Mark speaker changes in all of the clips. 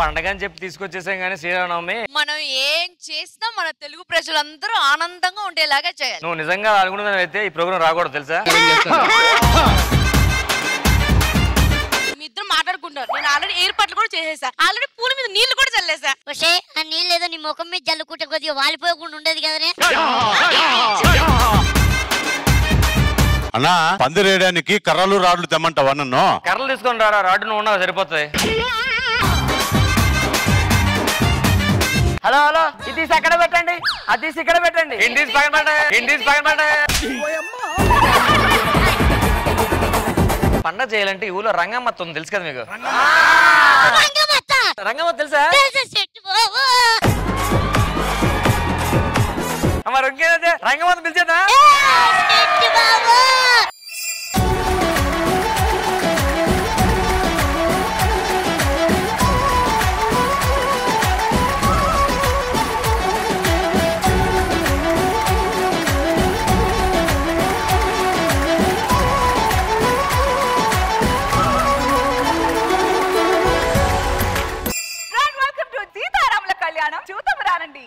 Speaker 1: పండగ అని చెప్పి తీసుకొచ్చేసాం కానీ శ్రీరామనవమి
Speaker 2: మనం ఏం చేసినా మన తెలుగు ప్రజలందరూ ఆనందంగా ఉండేలాగా చేయాలి
Speaker 1: నువ్వు నిజంగా అనుకున్నది అయితే ఈ ప్రోగ్రామ్ రాకూడదు తెలుసా
Speaker 2: మీ ఇద్దరు మాట్లాడుకుంటారు నేను ఆల్రెడీ ఏర్పాట్లు కూడా చేసేసా ఆల్రెడీ పూల మీద నీళ్లు కూడా చల్లేసా
Speaker 3: వసే ఆ నీళ్ళు ఏదో నీ ముఖం మీద జల్లుకుంటే కొద్దిగా వాలిపోయకుండా ఉండేది కదనే
Speaker 4: అన్నా పందిరేయడానికి కర్రలు రాడ్లు తెమ్మంటావా నన్ను
Speaker 1: కర్రలు తీసుకొని రారా రాడ్డు నువ్వు ఉన్నావు సరిపోతుంది
Speaker 5: హలో హలో ఇది తీసి అక్కడ పెట్టండి అది తీసి ఇక్కడ పెట్టండి
Speaker 1: ఇండిస్ పక్కన పెట్ట ఇండిస్ పక్కన పెట్ట పండగ చేయాలంటే ఈ ఊళ్ళో రంగమ్మత్త ఉంది తెలుసు కదా మీకు
Speaker 3: రంగమత్త
Speaker 1: రంగమ్మ తెలుసా
Speaker 3: తెలుసు చెట్టు బాబు
Speaker 1: మరి ఇంకేదైతే రంగమ్మత్త పిలిచేదా
Speaker 3: చెట్టు బాబు
Speaker 6: వెల్కమ్ టు సీతారాముల కళ్యాణం చూద్దాం రానండి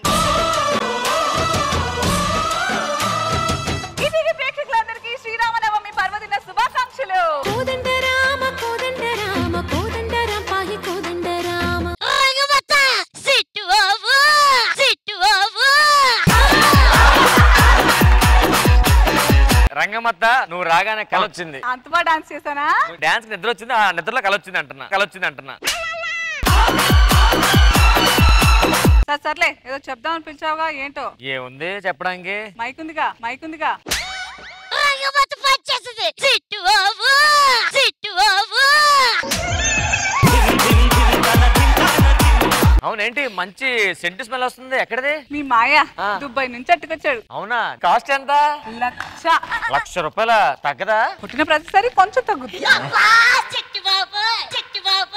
Speaker 6: ఇది ప్రేక్షకులందరికీ శ్రీరామనవమి పర్వదిన శుభాకాంక్షలు
Speaker 7: కోదండ రామ కోదండ రామ కోదండ రామ పాహి కోదండ రామ
Speaker 3: రంగమత్త చెట్టు బాబు చెట్టు బాబు
Speaker 1: రంగమ్మత్త నువ్వు రాగానే కల వచ్చింది
Speaker 6: అంత బాగా డాన్స్ చేశానా
Speaker 1: డాన్స్ నిద్ర వచ్చింది ఆ నిద్రలో కల వచ్చింది అంటున్నా కల వచ్చింది అంటున్నా
Speaker 6: సరే సర్లే ఏదో చెప్దామని పిలిచావుగా ఏంటో
Speaker 1: ఏముంది చెప్పడానికి
Speaker 6: మైక్ ఉందిగా మైక్ ఉందిగా
Speaker 3: రంగమత్త పనిచేస్తుంది చెట్టు బాబు చెట్టు బాబు
Speaker 1: అవునేంటి మంచి సెంటు స్మెల్ వస్తుంది ఎక్కడిది
Speaker 6: మీ మాయ
Speaker 1: ఆ.
Speaker 6: దుబాయ్ నుంచి అట్టుకొచ్చాడు
Speaker 1: అవునా కాస్ట్ ఎంత
Speaker 6: లక్ష
Speaker 1: లక్ష రూపాయల తగ్గదా
Speaker 6: పుట్టిన ప్రతిసారి కొంచెం తగ్గుతుంది
Speaker 3: అబ్బా, చెట్టు బాబు చెట్టు బాబు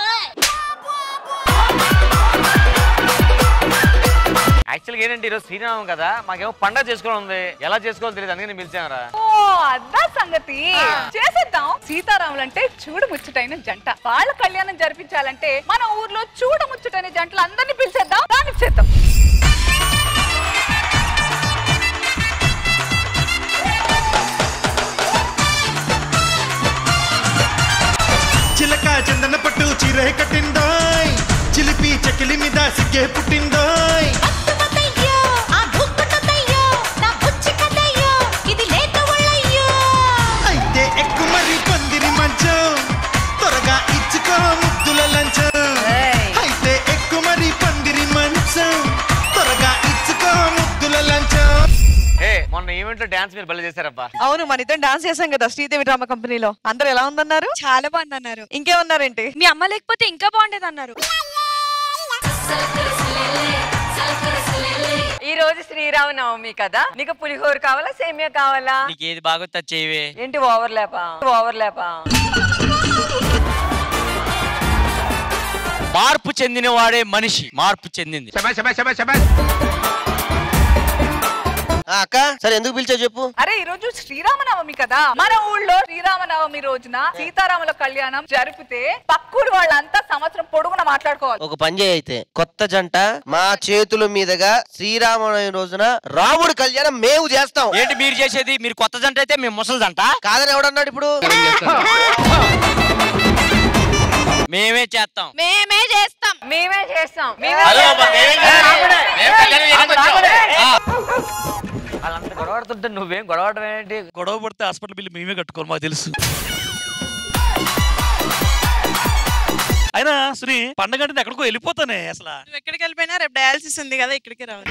Speaker 1: యాక్చువల్గా ఏంటంటే ఈరోజు శ్రీరామం కదా మాకేమో పండగ చేసుకోవడం ఉంది ఎలా చేసుకోవాలో తెలియదు అందుకని నేను పిలిచాను
Speaker 6: ఓ అదా సంగతి చేసేద్దాం సీతారాములు అంటే చూడ ముచ్చటైన జంట వాళ్ళ కళ్యాణం జరిపించాలంటే మన ఊర్లో చూడ ముచ్చటైన జంటలు అందరినీ పిలిచేద్దాం దాన్ని చేద్దాం
Speaker 8: చిలక చందన పట్టు చీరే కట్టిందోయ్ చిలిపి చెకిలి మీద సిగ్గే పుట్టిందోయ్
Speaker 7: అత్తమతయ్యో ఆ భూపతయ్యో నా బుచ్చి కదయ్యో ఇది లేత ఒళ్ళయ్యో
Speaker 8: అయితే ఎక్కు మరి పందిరి మంచం త్వరగా ఇచ్చుకో ముద్దుల లంచం అయితే ఎక్కు మరి పందిరి మంచం త్వరగా ఇచ్చుకో ముద్దుల లంచం
Speaker 1: ఏ మొన్న ఈవెంట్ లో డాన్స్ మీరు బలి చేశారబ్బా
Speaker 5: అవును మన ఇద్దరం డాన్స్ చేసాం కదా శ్రీదేవి డ్రామా కంపెనీలో అందరు ఎలా ఉందన్నారు
Speaker 2: చాలా బాగుంది అన్నారు
Speaker 5: ఇంకేమన్నారేంటి
Speaker 2: మీ అమ్మ లేకపోతే ఇంకా బాగుండేది అన్నారు
Speaker 5: ఈ రోజు శ్రీరామనవమి కదా నీకు పులిహోర కావాలా సేమియా కావాలా
Speaker 9: నీకు ఏది బాగా చేయవే
Speaker 5: ఏంటి ఓవర్ లేపా ఓవర్ లేపా
Speaker 9: మార్పు చెందిన వాడే మనిషి మార్పు చెందింది
Speaker 10: అక్క సరే ఎందుకు పిలిచా చెప్పు
Speaker 6: అరే ఈ రోజు శ్రీరామనవమి కదా మన ఊళ్ళో శ్రీరామనవమి రోజున సీతారాముల కళ్యాణం జరిపితే పక్కూరు వాళ్ళంతా సంవత్సరం పొడుగున మాట్లాడుకోవాలి
Speaker 10: ఒక పని చేయి అయితే కొత్త జంట మా చేతుల మీదుగా శ్రీరామనవమి రోజున రాముడి కళ్యాణం మేము చేస్తాం
Speaker 9: ఏంటి మీరు చేసేది మీరు కొత్త జంట అయితే మేము ముసలి జంట
Speaker 10: కాదని ఎవడన్నాడు ఇప్పుడు
Speaker 9: మేమే చేస్తాం
Speaker 2: మేమే చేస్తాం
Speaker 5: మేమే చేస్తాం
Speaker 9: హలో, మరి మేమేం చేస్తాం? మేము కళ్యాణం చేయడానికి వచ్చాం. ఆ.
Speaker 1: వాళ్ళంత గొడవడుతుంటే నువ్వేం గొడవడం ఏంటి
Speaker 11: గొడవ పడితే హాస్పిటల్ బిల్లు మేమే కట్టుకోవాలి మాకు తెలుసు అయినా శ్రీ పండగ అంటే ఎక్కడికో వెళ్ళిపోతానే అసలు
Speaker 2: నువ్వు ఎక్కడికి వెళ్ళిపోయినా రేపు డయాలసిస్ ఉంది కదా ఇక్కడికి రావాలి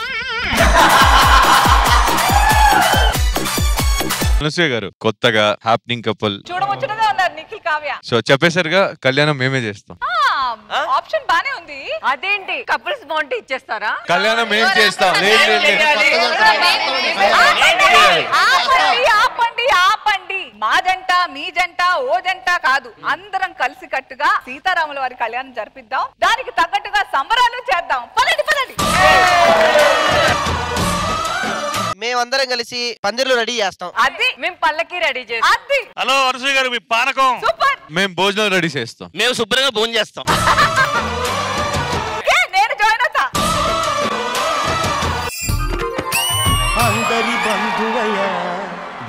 Speaker 12: అనసూయ గారు కొత్తగా హ్యాపెనింగ్ కపుల్
Speaker 6: చూడముచ్చటగా ఉన్నారు నిఖిల్ కావ్య
Speaker 12: సో చెప్పేసరిగా కళ్యాణం మేమే చేస్తాం
Speaker 6: ఆప్షన్ బానే ఉంది
Speaker 5: అదేంటి కపుల్స్ బాగుంటే ఇచ్చేస్తారా
Speaker 12: కళ్యాణం మేం చేస్తాం లేదు, లేదు, లేదు.
Speaker 6: ఆపండి ఆపండి ఆపండి మా జంట మీ జంట ఓ జంట కాదు అందరం కలిసి కట్టుగా సీతారాముల వారి కళ్యాణం జరిపిద్దాం దానికి తగ్గట్టుగా సంబరాలు చేద్దాం పదండి పదండి
Speaker 10: మేమందరం కలిసి పందిర్లు రెడీ చేస్తాం
Speaker 5: అది మేము పల్లకి రెడీ చేస్తాం
Speaker 6: అది
Speaker 11: హలో అనసూయ గారు మీ పానకం
Speaker 6: సూపర్
Speaker 12: మేము భోజనం రెడీ చేస్తాం
Speaker 9: మేము శుభ్రంగా భోజనం చేస్తాం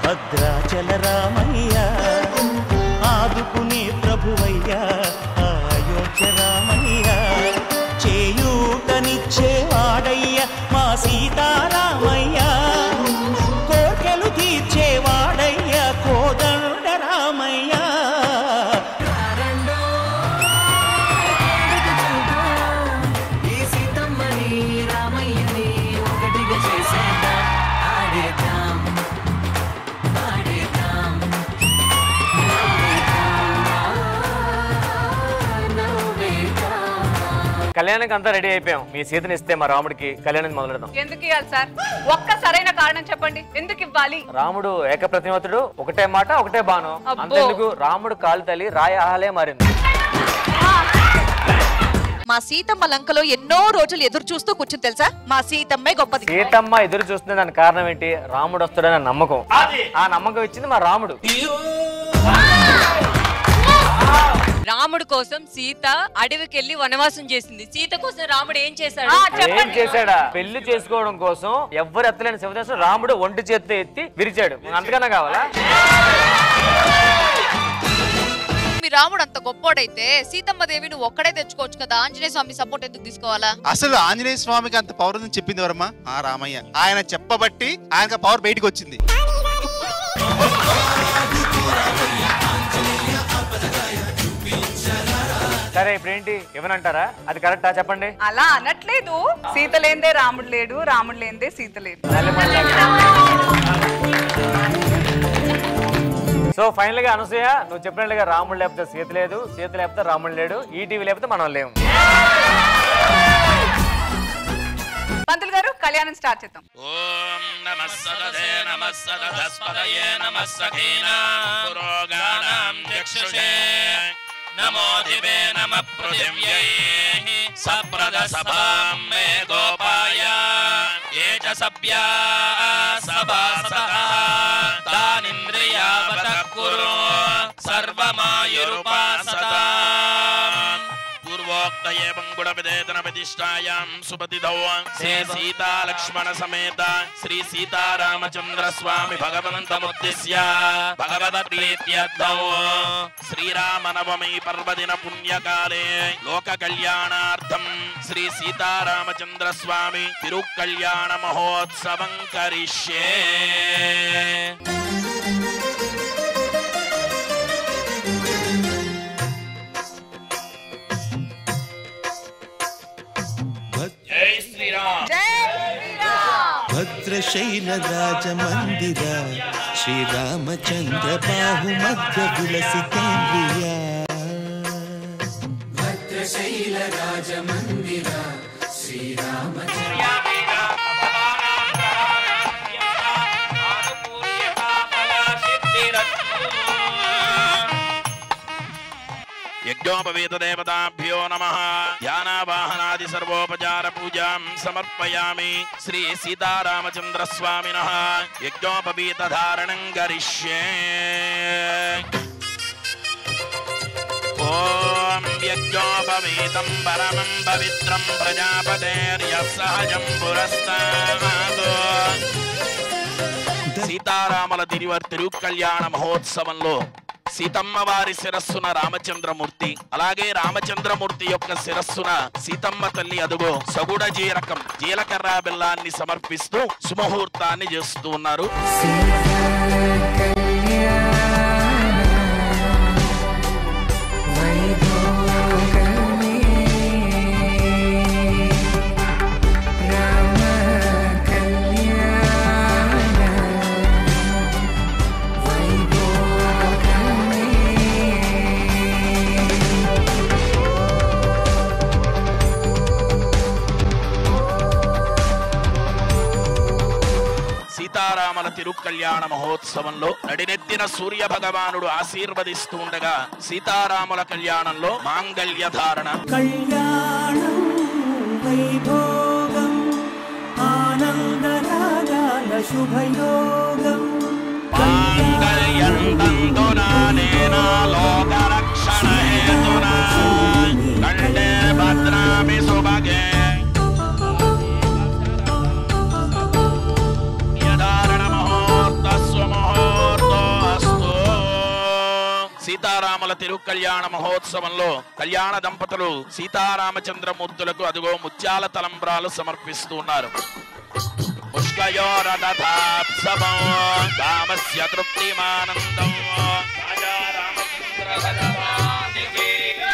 Speaker 13: భద్రాచల రామయ్య ఆదుకునే ప్రభువయ్య అయోధ్య రామయ్య చేయూతనిచ్చేవాడయ్య మా సీతారామయ్య కోర్కెలు తీర్చేవాడయ్య కోదండ రామయ్య
Speaker 14: ఈ సీతమ్మని రామయ్యని ఒకటిగా చేసేద్దాం ఆడేద్దాం ఆడేద్దాం
Speaker 1: కళ్యాణానికి అంతా రెడీ అయిపోయాం మీ సీతని ఇస్తే మా రాముడికి కళ్యాణం మొదలెడదాం
Speaker 6: ఎందుకు ఇవ్వాలి సార్ ఒక్క సరైన కారణం చెప్పండి ఎందుకు ఇవ్వాలి
Speaker 1: రాముడు ఏకప్రతిమతుడు ఒకటే మాట ఒకటే బాణం
Speaker 6: అబ్బో.
Speaker 1: అంతెందుకు రాముడు కాలు తల్లి రాయాలే మారింది
Speaker 15: మా సీతమ్మ లంకలో ఎన్నో రోజులు ఎదురు చూస్తూ కూర్చుని తెలుసా మా సీతమ్మే గొప్పది
Speaker 1: సీతమ్మ ఎదురు చూస్తుంది దానికి కారణం ఏంటి రాముడు వస్తాడని నమ్మకం ఆ నమ్మకం ఇచ్చింది మా రాముడు
Speaker 5: రాముడు కోసం సీత అడవికి వెళ్ళి వనవాసం చేసింది సీత కోసం రాముడు ఏం చేశాడు
Speaker 1: ఏం చేశాడా పెళ్లి చేసుకోవడం కోసం ఎవ్వరు ఎత్తలేని శివదాసు రాముడు ఒంటి చేత్తో ఎత్తి విరిచాడు అంతకన్నా కావాలా
Speaker 15: మీ రాముడు అంత గొప్పోడైతే సీతమ్మ దేవి నువ్వు ఒక్కడే తెచ్చుకోవచ్చు కదా ఆంజనేయ స్వామి సపోర్ట్ ఎందుకు తీసుకోవాలా
Speaker 16: అసలు ఆంజనేయ స్వామికి అంత పవర్ ఉందని చెప్పింది ఎవరమ్మా ఆ రామయ్య ఆయన చెప్పబట్టి ఆయనకు పవర్ బయటికి వచ్చింది
Speaker 1: సరే ఇప్పుడు ఏంటి ఏమనంటారా అది కరెక్టా చెప్పండి
Speaker 6: అలా అనట్లేదు సీత లేందే రాముడు లేడు రాముడు లేందే సీత లేదు
Speaker 1: సో ఫైనల్ గా అనసూయ నువ్వు చెప్పినట్లుగా రాముడు లేకపోతే సీత లేదు సీత లేకపోతే రాముడు లేడు ఈ టీవీ లేకపోతే మనం లేము
Speaker 6: పంతులు గారు కళ్యాణం స్టార్ట్ చేద్దాం
Speaker 9: నమస్సదే నమస్సదస్పదయే నమస్సఖీనా పురోగానాం చక్షుషే నమో దివే నమ పృథివ్యై సప్రద సభాం మే గోపాయ ఏ చ సభ్యా సభాసతః తానింద్రియావత కురు సర్వమాయురుపాసతా పూర్వోక్త ఏవం గుణ విదేతన ప్రతిష్టాయాం సుపతిదౌ శ్రీ సీతా లక్ష్మణ సమేత శ్రీ సీతారామచంద్ర స్వామి భగవంతముద్దిశ్య భగవత ప్రీత్యర్థౌ శ్రీరామనవమి పర్వదిన పుణ్యకాలే లోక కళ్యాణార్థం శ్రీ సీతారామచంద్ర స్వామి తిరుకళ్యాణ మహోత్సవం కరిష్యే జై శ్రీరామ్
Speaker 8: భద్రశైల రాజమందిర శ్రీరామచంద్ర బాహుమధ్య విలసితేంద్రియ
Speaker 14: భద్రశైల రాజమందిర శ్రీరామచంద్ర
Speaker 9: యజ్ఞోపవేత దేవతాభ్యో నమ ధ్యానావాహనాది సర్వోపచార పూజాం సమర్పయామి శ్రీ సీతారామచంద్ర స్వామిన యజ్ఞోపవీత ధారణం కరిష్యే ఓం యజ్ఞోపవీతం పరమం పవిత్రం ప్రజాపతేర్య సహజం పురస్తాదు సీతారాముల తిరువర్ తిరుకళ్యాణ మహోత్సవంలో సీతమ్మ వారి శిరస్సున రామచంద్రమూర్తి అలాగే రామచంద్రమూర్తి యొక్క శిరస్సున సీతమ్మ తల్లి అదుగో సగుడ జీరకం జీలకర్ర బెల్లాన్ని సమర్పిస్తూ సుముహూర్తాన్ని చేస్తూ ఉన్నారు సీతారామల తిరుకళ్యాణ మహోత్సవంలో నడినెత్తిన సూర్య భగవానుడు ఆశీర్వదిస్తూ ఉండగా సీతారాముల కళ్యాణంలో మాంగళ్య ధారణ
Speaker 13: కళ్యాణం వైభోగం ఆనందరాగాల శుభయోగం
Speaker 9: కండే భద్రామి సుభగే యధారణ మహోర్తస్వ మహోర్త తిరుకల్యాణ మహోత్సవంలో కళ్యాణ దంపతులు సీతారామచంద్రమూర్తులకు అదిగో ముత్యాల తలంబ్రాలు సమర్పిస్తూ ఉన్నారు పుష్కయోరథాప్సవం కామస్య తృప్తిమానందం రాజా రామచంద్ర భగవానికి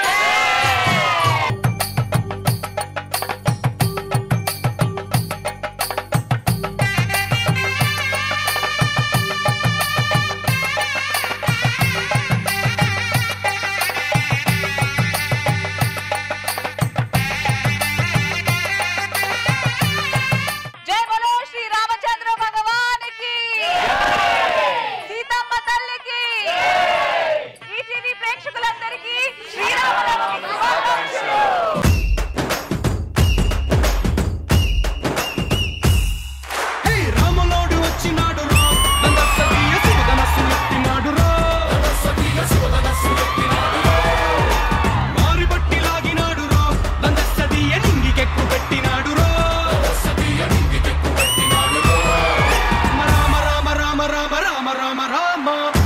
Speaker 6: జై బలో శ్రీ రామచంద్ర భగవానికి సీతమ్మ తల్లికి ఈటీవీ ప్రేక్షకులందరికీ శ్రీరామనవమి శుభాకాంక్షలు.
Speaker 14: హే రాములోడు వచ్చినాడు రా నందసతీయ శివధనస్సు ఎత్తినాడు రా మారి బట్టి లాగినాడు రా నందసతీయ నింగికెక్కు పెట్టినాడు రా రామ రామ రామ రామ రామ రామ రామ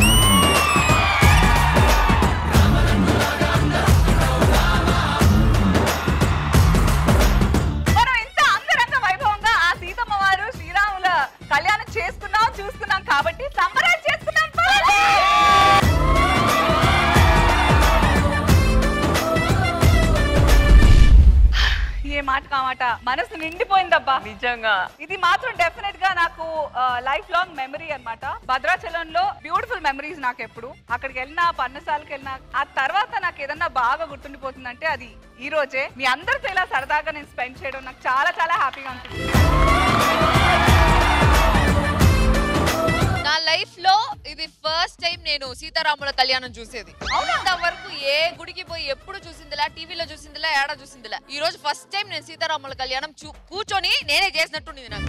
Speaker 6: మనం ఇంత అంగరంగ వైభవంగా ఆ సీతమ్మ వారు శ్రీరాముల కళ్యాణం చేసుకున్నాం చూసుకున్నాం కాబట్టి సంబరాలు చేసుకున్నాం పదండి. ఏ మాట కామాట మనసు నిండిపోయిందబ్బా
Speaker 5: నిజంగా
Speaker 6: ఇది మాత్రం డెఫినెట్ గా నాకు లైఫ్ లాంగ్ మెమరీ అన్నమాట భద్రాచలంలో బ్యూటిఫుల్ మెమరీస్ నాకు ఎప్పుడు అక్కడికి వెళ్ళినా పర్ణశాలకు వెళ్ళినా ఆ తర్వాత నాకు ఏదన్నా బాగా గుర్తుండిపోతుందంటే అది ఈ రోజే మీ అందరితో ఇలా సరదాగా నేను స్పెండ్ చేయడం నాకు చాలా చాలా హ్యాపీగా ఉంటుంది
Speaker 15: నా లైఫ్ లో ఇది ఫస్ట్ టైం నేను సీతారాముల కళ్యాణం చూసేది అవునంత వరకు ఏ గుడికి పోయి ఎప్పుడు చూసిందిలా టీవీలో చూసిందిలా ఏడ చూసిందిలా ఈ రోజు ఫస్ట్ టైం నేను సీతారాముల కళ్యాణం చూ- కూర్చొని నేనే చేసినట్టుండింది నాకు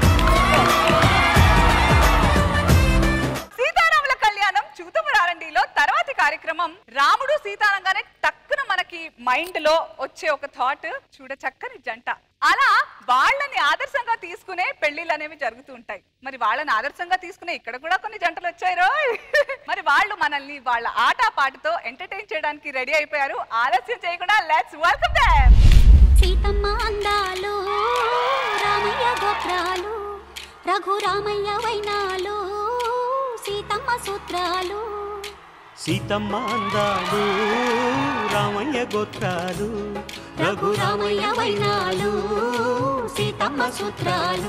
Speaker 6: సీతారాముల కళ్యాణం చూతము రారండిలో తర్వాతి కార్యక్రమం రాముడు సీతారాంగానే టక్కున మనకి మైండ్ లో వచ్చే ఒక థాట్ చూడ చక్కని జంట అలా వాళ్ళని ఆదర్శంగా తీసుకునే పెళ్లిళ్ళు అనేవి జరుగుతూ ఉంటాయి మరి వాళ్ళని ఆదర్శంగా తీసుకునే ఇక్కడ కూడా కొన్ని జంటలు వచ్చాయి రోయ్ మరి వాళ్ళు మనల్ని వాళ్ళ ఆట పాటతో ఎంటర్టైన్ చేయడానికి రెడీ అయిపోయారు ఆలస్యం చేయకుండా లెట్స్ వెల్కమ్ దెమ్
Speaker 7: సీతమ్మ అందాలు రామయ్య గోత్రాలు రఘురామయ్య వైనాలు సీతమ్మ సూత్రాలు
Speaker 13: సీతమ్మ అందాలు రామయ్య గోత్రాలు
Speaker 7: రఘురామయ్య వైనాలు సీతమ్మ సూత్రాలు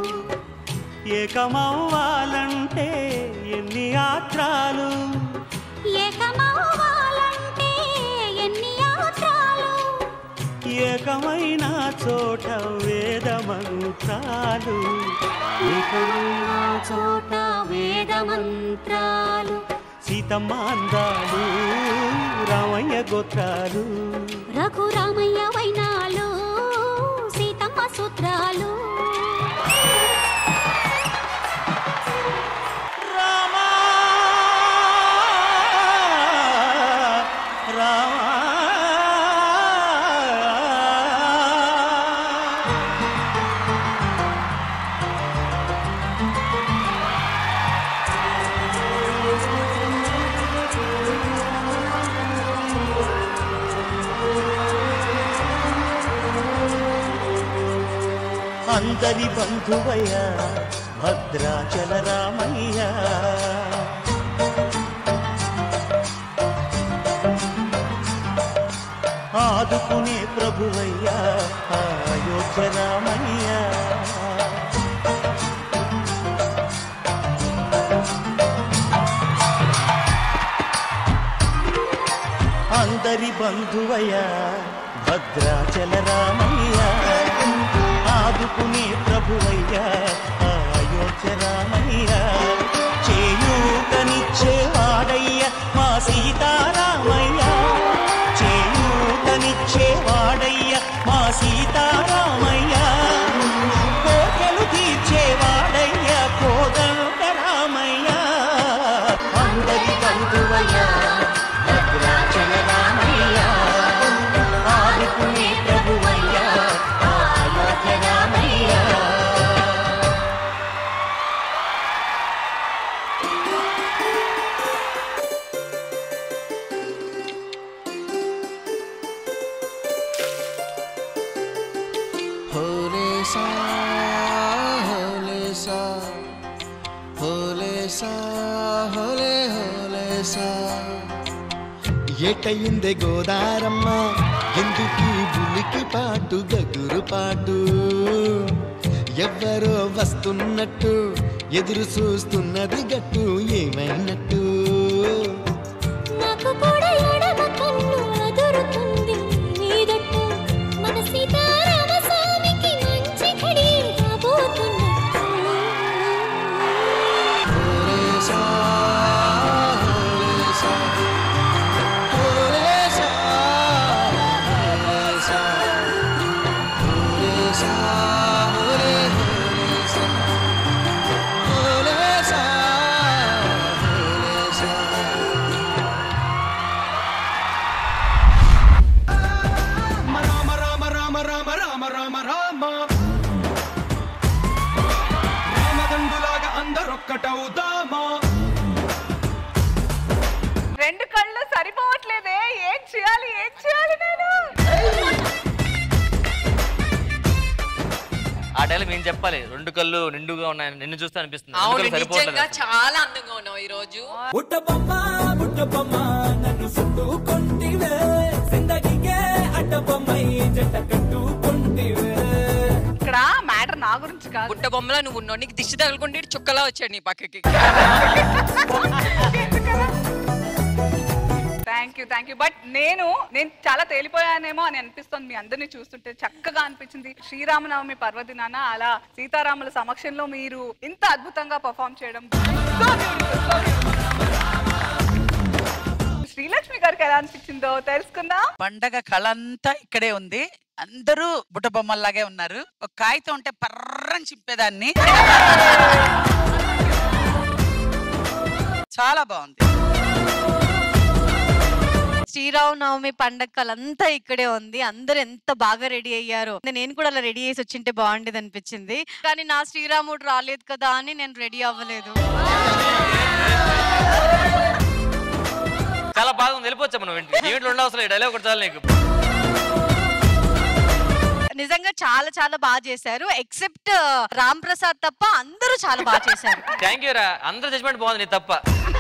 Speaker 13: ఏకమవ్వాలంటే ఎన్ని ఆత్రాలు
Speaker 7: ఏకమవ్వాలంటే ఎన్ని యాత్రాలు
Speaker 13: ఏకమైన చోట వేద మంత్రాలు
Speaker 7: ఏకమైన చోట వేద మంత్రాలు
Speaker 13: సీతమ్మ అందాలు రామయ్య గోత్రాలు
Speaker 7: రఘురామయ్య వైనాలు సీతమ్మ సూత్రాలు
Speaker 13: అందరి బంధువయ్య భద్రాచల రామయ్య ఆదుకునే ప్రభువయ్య అయోధ్య రామయ్య అందరి బంధువయ్య భద్రాచల రామయ్య ఆదుకునే ప్రభువయ్య అయోధ్య రామయ్య చేయూతనిచ్చేవాడయ్య మా సీతారామయ్య చేయూతనిచ్చేవాడయ్య మా సీతారామయ్య కోటలు తీర్చేవాడయ్య కోదండ రామయ్య అందరి బంధువయ్య భద్రాచల రామయ్య ఆదుకునే ప్రభువయ్య అయోధ్య రామయ్య
Speaker 8: హోలేసా ఏటయిందే గోదారమ్మ ఎందుకీ బులికి పాటు గగురు పాటు ఎవ్వరో వస్తున్నట్టు ఎదురు చూస్తున్నది గట్టు ఏమైనట్టు
Speaker 7: నాకు కూడా ఎడమ కన్ను అదురుతుంది నీదట్టు మన సీతారామ స్వామికి మంచి ఘడి రాబోతున్నట్టు
Speaker 8: హోలేసా, హోలేసా, హోలేసా, హోలేసా, హోలేసా, హోలే, హోలేసా, హోలేసా, హోలేసా.
Speaker 14: రామ రామ రామ రామ రామ రామ రామ రామదండులాగా అందరొక్కటవుదామా
Speaker 6: రెండు కళ్ళు సరిపోవట్లేదే ఏం చేయాలి ఏం చేయాలి నేను
Speaker 1: ఆ డైలాగ్ నేను చెప్పాలి రెండు కళ్ళు నిండుగా ఉన్నాయి నిన్ను చూస్తే అనిపిస్తుంది రెండు
Speaker 5: అవును
Speaker 1: కళ్ళు సరిపోవట్లేదు
Speaker 5: నిజంగా చాలా అందంగా ఉన్నావు ఈ రోజు
Speaker 14: బుట్టబొమ్మ బుట్టబొమ్మ నన్ను చుట్టుకుంటివే జిందగీకే అడ్డబొమ్మై జంట కట్టుకుంటివే
Speaker 6: ఇక్కడ మ్యాటర్ నా గురించి కాదు
Speaker 5: బుట్ట బొమ్మలా నువ్వు ఉన్నావు నీకు దిష్టి తగులుకుంటే ఈడు చుక్కలా వచ్చాడు నీ పక్కకి
Speaker 6: thank you thank you but నేను నేను చాలా తేలిపోయానేమో అని అనిపిస్తుంది మీ అందరినీ చూస్తుంటే చక్కగా అనిపించింది శ్రీరామనవమి పర్వదినాన అలా సీతారాముల సమక్షంలో మీరు ఇంత అద్భుతంగా పర్ఫామ్ చేయడం so beautiful, so beautiful. Srilakshmi గారికి ఎలా అనిపించిందో తెలుసుకుందాం
Speaker 17: పండగ కళ అంతా ఇక్కడే ఉంది అందరూ బుట్ట బొమ్మల్లాగే ఉన్నారు ఒక కాగితం ఉంటే పర్రని చింపేదాన్ని చాలా బాగుంది
Speaker 18: శ్రీరామనవమి పండగ కలంతా ఇక్కడే ఉంది అందరు ఎంత బాగా రెడీ అయ్యారో నేను కూడా అలా రెడీ చేసి వచ్చింటే బాగుండేది అనిపించింది కానీ నా శ్రీరాముడు రాలేదు కదా అని నేను రెడీ అవ్వలేదు
Speaker 1: చాలా బాగుంది వెళ్ళిపోవచ్చా మనం ఇంటికి ఏమిట్లో ఉండవసరం ఈ డైలాగ్ ఒకటి చాలు నీకు
Speaker 18: నిజంగా చాలా చాలా బాగా చేశారు ఎక్సెప్ట్ రామ్ ప్రసాద్ తప్ప అందరూ చాలా బాగా చేశారు
Speaker 1: థ్యాంక్ యూ రా అందరూ జడ్జ్మెంట్ బాగుంది నీ తప్ప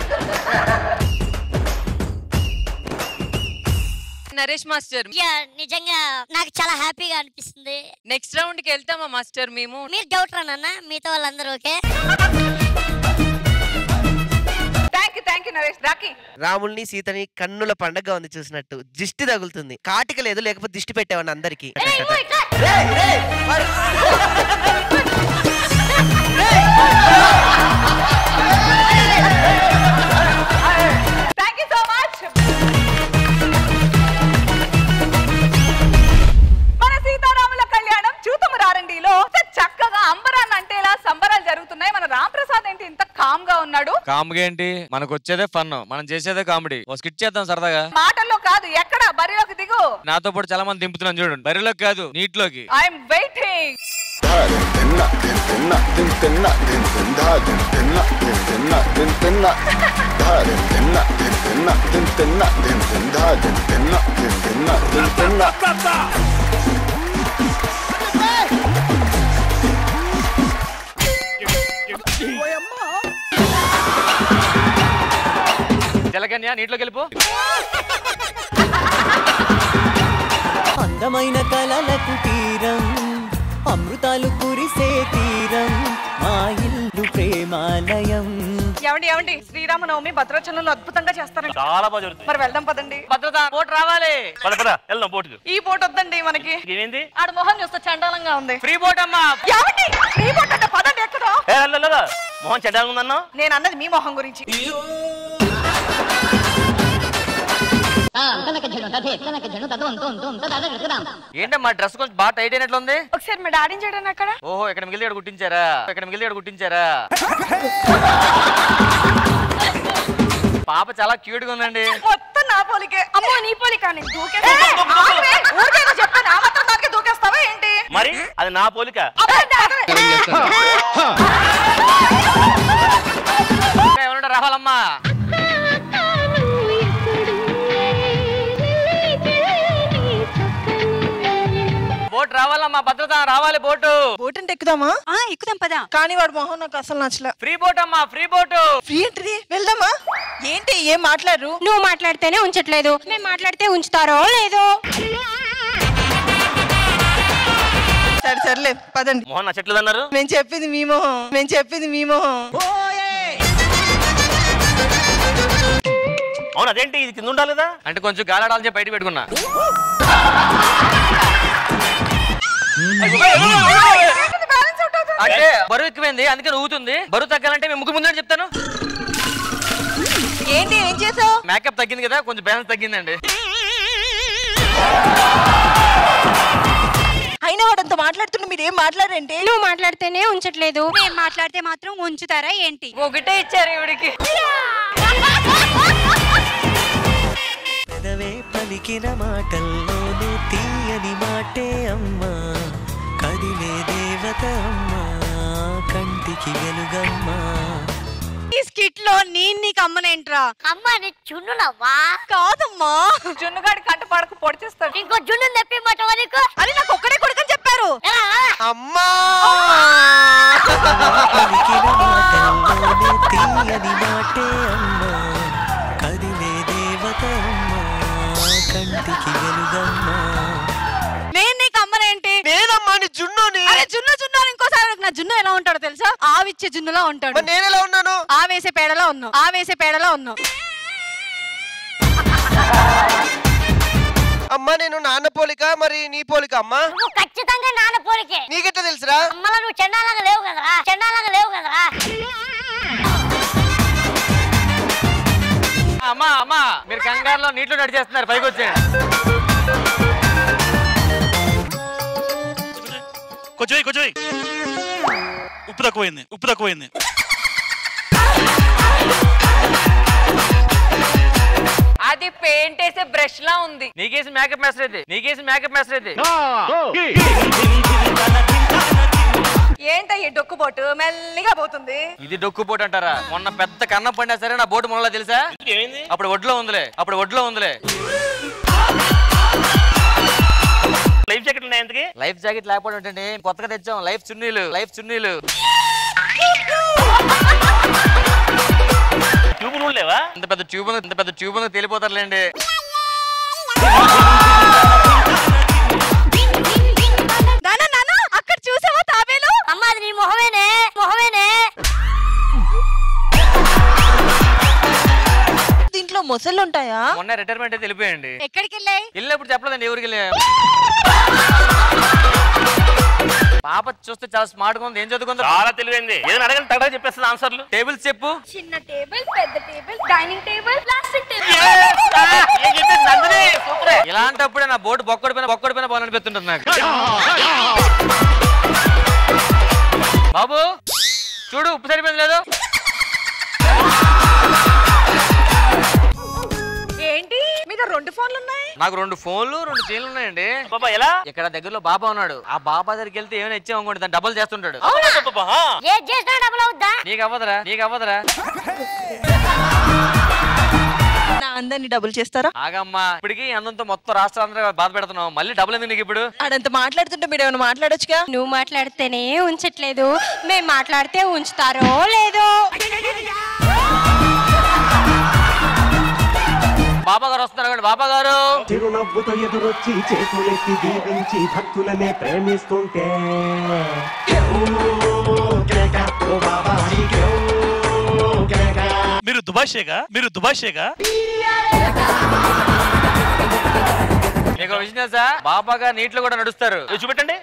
Speaker 5: నరేష్ మాస్టర్
Speaker 3: యా నిజంగా నాకు చాలా హ్యాపీగా అనిపిస్తుంది
Speaker 5: నెక్స్ట్ రౌండ్ కి వెళ్తామా మాస్టర్ మేము
Speaker 3: మీరు డౌట్ రానన్నా మిగతా వాళ్ళందరూ okay
Speaker 6: thank you thank you Naresh రాకీ
Speaker 10: రాముల్ని సీతని కన్నుల పండగ ఉంది చూసినట్టు దిష్టి తగులుతుంది కాటిక లేదు లేకపోతే దిష్టి పెట్టేవాడిని అందరికి
Speaker 6: థ్యాంక్ యూ సో మచ్ మన సీతారాముల కళ్యాణం చూతము రారండిలో చక్కగా అంబరాన్ని అంటేలా సంబరాలు జరుగుతున్నాయి మన రామ్ ప్రసాద్ ఏంటి ఇంత కామ్ గా ఉన్నాడు
Speaker 1: కామెడీ ఏంటి మనకు వచ్చేదే ఫన్ మనం చేసేదే కామెడీ ఓ స్కిట్ చేద్దాం సరదాగా
Speaker 6: మాటల్లో కాదు ఎక్కడ బరిలోకి దిగు
Speaker 1: నాతో పాటు చాలా మంది దింపుతున్నాను చూడండి బరిలోకి కాదు నీటిలోకి
Speaker 6: ఐఎమ్ వెయిటింగ్
Speaker 1: జలకన్య నీటిలోకి వెళ్ళిపో
Speaker 13: అందమైన కలలకు తీరం అమృతాలు కురిసే తీరం మా ఇల్లు ప్రేమాలయం
Speaker 6: ఏమండి ఏమండి శ్రీరామనవమి భద్రాచలంలో అద్భుతంగా చేస్తారండి
Speaker 1: చాలా బాగా జరుగుతుంది
Speaker 6: మరి వెళ్దాం పదండి
Speaker 1: భద్రత ఓటు రావాలి పద పద వెళ్దాం పోటుకు
Speaker 6: ఈ పోటీ వద్దండి మనకి
Speaker 1: ఏమైంది
Speaker 6: ఆడ మొహం చూస్తే చండాలంగా ఉంది
Speaker 1: ఫ్రీ బోట్ అమ్మా
Speaker 6: ఏమండి ఈ పోటీ అంటే పదండి ఎక్కడో
Speaker 1: ఏ, వెళ్ళు, వెళ్ళు, వెళ్ళు. మొహం చెడ్డాగా ఉందన్నా
Speaker 6: నేను అన్నది మీ మొహం గురించి
Speaker 1: ఏంటమ్మా డ్రెస్ కొంచెం బాగా టైట్ అయినట్లుంది
Speaker 6: ఒకసారి మా డాడీని చూడండి అక్కడ
Speaker 1: ఓహో ఇక్కడ మిగిలి ఇక్కడ కుట్టించారా ఇక్కడ మిగిలి ఇక్కడ కుట్టించారా పాప చాలా క్యూట్ గా ఉందండి
Speaker 6: మొత్తం నా పోలికే అమ్మో నీ పోలిక నేను దూకేస్తా ఆగవే, ఊరికేదో చెప్పాను ఆ మాత్రం దానికి దూకేస్తావా ఏంటి
Speaker 1: మరి అది నా పోలిక ఎవరుంటే రావాలమ్మా బోట్ రావాలమ్మా భద్రత రావాలి ఎక్కువాలి బోటు
Speaker 19: బోట్ అంటే ఎక్కుదామా
Speaker 18: ఆ ఎక్కుదాం పదా
Speaker 19: కానీ వాడు మొహం నాకు అసలు నచ్చలే
Speaker 1: ఫ్రీ బోట్ అమ్మా ఫ్రీ బోటు
Speaker 19: ఫ్రీ ఏంటిది వెళ్దామా ఏంటి ఏం మాట్లాడరు
Speaker 18: నువ్వు మాట్లాడితేనే ఉంచట్లేదు మేము మాట్లాడితే ఉంచుతారో లేదో
Speaker 19: సరే సర్లే పదండి
Speaker 1: మోహన్ నచ్చట్లేదు అన్నారు
Speaker 19: మేము చెప్పింది మీ మొహం మేము చెప్పింది మీ మొహం
Speaker 1: అవును అదేంటి ఇది కింద ఉండాలి కదా అంటే కొంచెం గాలాడాలని చెప్పి బయట పెట్టుకున్నా అంటే బరువు ఎక్కువైంది అందుకే ఊగుతుంది బరువు తగ్గాలంటే మేము ముగ్గు ముందు చెప్తాను
Speaker 19: ఏంటి ఏం చేసావు
Speaker 1: మేకప్ తగ్గింది కదా కొంచెం బ్యాలెన్స్ తగ్గిందండి
Speaker 19: అయినా వాడంత మాట్లాడుతుంటే మీరు ఏం మాట్లాడంటే
Speaker 18: నువ్వు మాట్లాడితేనే ఉంచట్లేదు మేము మాట్లాడితే మాత్రం ఉంచుతారా ఏంటి
Speaker 5: ఒకటే ఇచ్చారు ఇవిడికి
Speaker 13: పెదవే పలికిన మాటల్లోనే తీయని మాటే అమ్మా కదిలే దేవత అమ్మా కంటికి వెలుగమ్మా
Speaker 18: ఈ స్కిట్ లో నేను నీకు అమ్మనేంట్రా
Speaker 3: అమ్మా నీ చున్నునవ్వా
Speaker 18: కాదమ్మా
Speaker 6: జున్నుగాడి కంట పడక పొడిచేస్తాడు
Speaker 3: ఇంకో జున్ను తెప్పిమ్మటవా నీకు
Speaker 18: అని నాకు ఒక్కడే కొడుకని చెప్పారు
Speaker 10: అమ్మా
Speaker 13: పలికిన మాటల్లోనే తీయని మాటే అమ్మా కదిలే దేవత అమ్మా కంటికి వెలుగమ్మా
Speaker 18: నేను నీకు అమ్మనేంటి
Speaker 10: నేనమ్మా నీ జున్నుని
Speaker 18: అరే జున్ను జున్ను అని ఇంకోసారి అడుగు. నా జున్ను ఎలా ఉంటాడో తెలుసా ఆవిచ్చే జున్నులా ఉంటాడు
Speaker 10: మరి నేను ఎలా ఉన్నాను
Speaker 18: ఆ వేసే పేడలో ఉన్నావు ఆ వేసే పేడలో ఉన్నావు
Speaker 10: అమ్మా నేను నాన్న పోలిక మరి నీ పోలిక అమ్మా
Speaker 3: నువ్వు ఖచ్చితంగా నాన్న పోలికే
Speaker 10: నీకెట్లా తెలుసురా
Speaker 3: అమ్మలా నువ్వు చెండాలంగా లేవు కదరా చెండాలంగా లేవు కదరా
Speaker 1: అమ్మా అమ్మా మీరు కంగారులో నీటిలో నడిచేస్తున్నారు పైకి వచ్చేయండి
Speaker 11: కొంచెం వెయ్యి, కొంచెం వెయ్యి. ఉప్పు తక్కువైంది ఉప్పు తక్కువైంది
Speaker 5: అది పెయింట్ వేసే బ్రష్ లా ఉంది
Speaker 1: నీకేసి మేకప్ మాస్టర్ అయితే నీకేసి మేకప్ మాస్టర్ అయితే
Speaker 6: ఏంటయ్యి డొక్కు బోటు మెల్లిగా పోతుంది
Speaker 1: ఇది డొక్కు బోట్ అంటారా మొన్న పెద్ద కన్నం పండా సరే నా బోటు మొన్న తెలుసా అప్పుడు ఒడ్లో ఉందిలే అప్పుడు ఒడ్లో ఉందిలే
Speaker 9: లైఫ్ జాకెట్ ఉన్నాయి ఎంతకి
Speaker 1: లైఫ్ జాకెట్ లేకపోవడం ఏంటండి కొత్తగా తెచ్చాం లైఫ్ చున్నీలు లైఫ్ చున్నీలు
Speaker 9: ట్యూబ్ నువ్వు లేవా
Speaker 1: ఇంత పెద్ద ట్యూబ్ ఉంది, ఇంత పెద్ద ట్యూబ్ ఉంది తేలిపోతారులేండి
Speaker 18: నానా నానా అక్కడ చూసావా తాబేలు
Speaker 3: అమ్మ అది నీ మొహమేనే మొహమేనే
Speaker 19: దీంట్లో మొసళ్ళు ఉంటాయా
Speaker 1: మొన్న రిటైర్మెంట్ అయితే వెళ్ళిపోయండి
Speaker 18: ఎక్కడికి వెళ్ళాయి
Speaker 1: వెళ్ళినప్పుడు చెప్పలేదండి ఎవరికి వెళ్ళా పాప చూస్తే చాలా స్మార్ట్ గా ఉంది ఏం చదువుకుంది
Speaker 9: చాలా తెలివైంది ఏదైనా అడగండి తగ్గ చెప్పేస్తుంది ఆన్సర్లు
Speaker 1: టేబుల్స్ చెప్పు
Speaker 2: చిన్న టేబుల్ పెద్ద table dining table plastic table
Speaker 1: ఇలాంటప్పుడే నా బోర్డు బొక్కడి పైన బొక్కడి పైన బాగా అనిపిస్తుంటుంది నాకు బాబు చూడు ఉప్పు సరిపోయింది లేదు
Speaker 6: ఏంటి మీద రెండు ఫోన్లు ఉన్నాయి
Speaker 1: నాకు రెండు ఫోన్లు రెండు చైన్లు ఉన్నాయండి
Speaker 9: బాబా ఎలా
Speaker 1: ఇక్కడ దగ్గరలో బాబా ఉన్నాడు ఆ బాబా దగ్గరికి వెళ్తే ఏమైనా ఇచ్చాం అనుకోండి దాన్ని డబల్ చేస్తుంటాడు
Speaker 3: ఏ చేసినా డబ్బులు అవుద్దా
Speaker 1: నీకు అవ్వదురా నీకు అవ్వదురా
Speaker 19: నా అందరిని డబుల్ చేస్తారా
Speaker 1: ఆగమ్మా ఇప్పటికి అందంతో మొత్తం రాష్ట్రాంధ్ర బాధ పెడుతున్నావు మళ్ళీ డబ్బులు ఎందుకు నీకు ఇప్పుడు
Speaker 19: ఆడంత మాట్లాడుతుంటే మీరు ఏమైనా మాట్లాడొచ్చుగా
Speaker 18: నువ్వు మాట్లాడితేనే ఉంచట్లేదు మేము మాట్లాడితే ఉంచుతారో లేదో
Speaker 1: బాబా గారు వస్తున్నారు కండి బాబా గారు
Speaker 20: చిరునవ్వుతో ఎదురొచ్చి చేతులెత్తి దీవించి భక్తులనే ప్రేమిస్తుంటే
Speaker 11: మీరు దుబాషేగా మీరు దుబాషేగా
Speaker 1: మీకు ఒక విషయం తెలుసా బాబా గారు నీటిలో కూడా నడుస్తారు
Speaker 9: ఇది చూపెట్టండి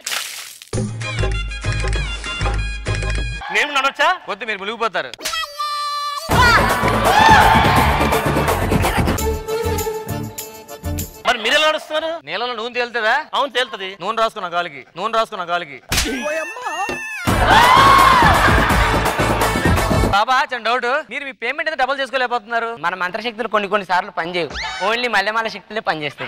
Speaker 9: నేను నడవచ్చా
Speaker 1: వద్దు మీరు మునిగిపోతారు
Speaker 9: మరి మీరు ఎలా నడుస్తున్నారు
Speaker 1: నీళ్ళలో నూనె తేలుతుందా
Speaker 9: అవును తేలుతుంది
Speaker 1: నూనె రాసుకున్న కాలికి నూనె రాసుకున్న కాలికి బాబా చిన్న డౌట్ మీరు మీ పేమెంట్ ఎంత డబుల్ చేసుకోలేకపోతున్నారు
Speaker 21: మన మంత్రశక్తులు కొన్ని కొన్ని సార్లు పనిచేయవు ఓన్లీ మల్లెమాల శక్తులే పనిచేస్తాయి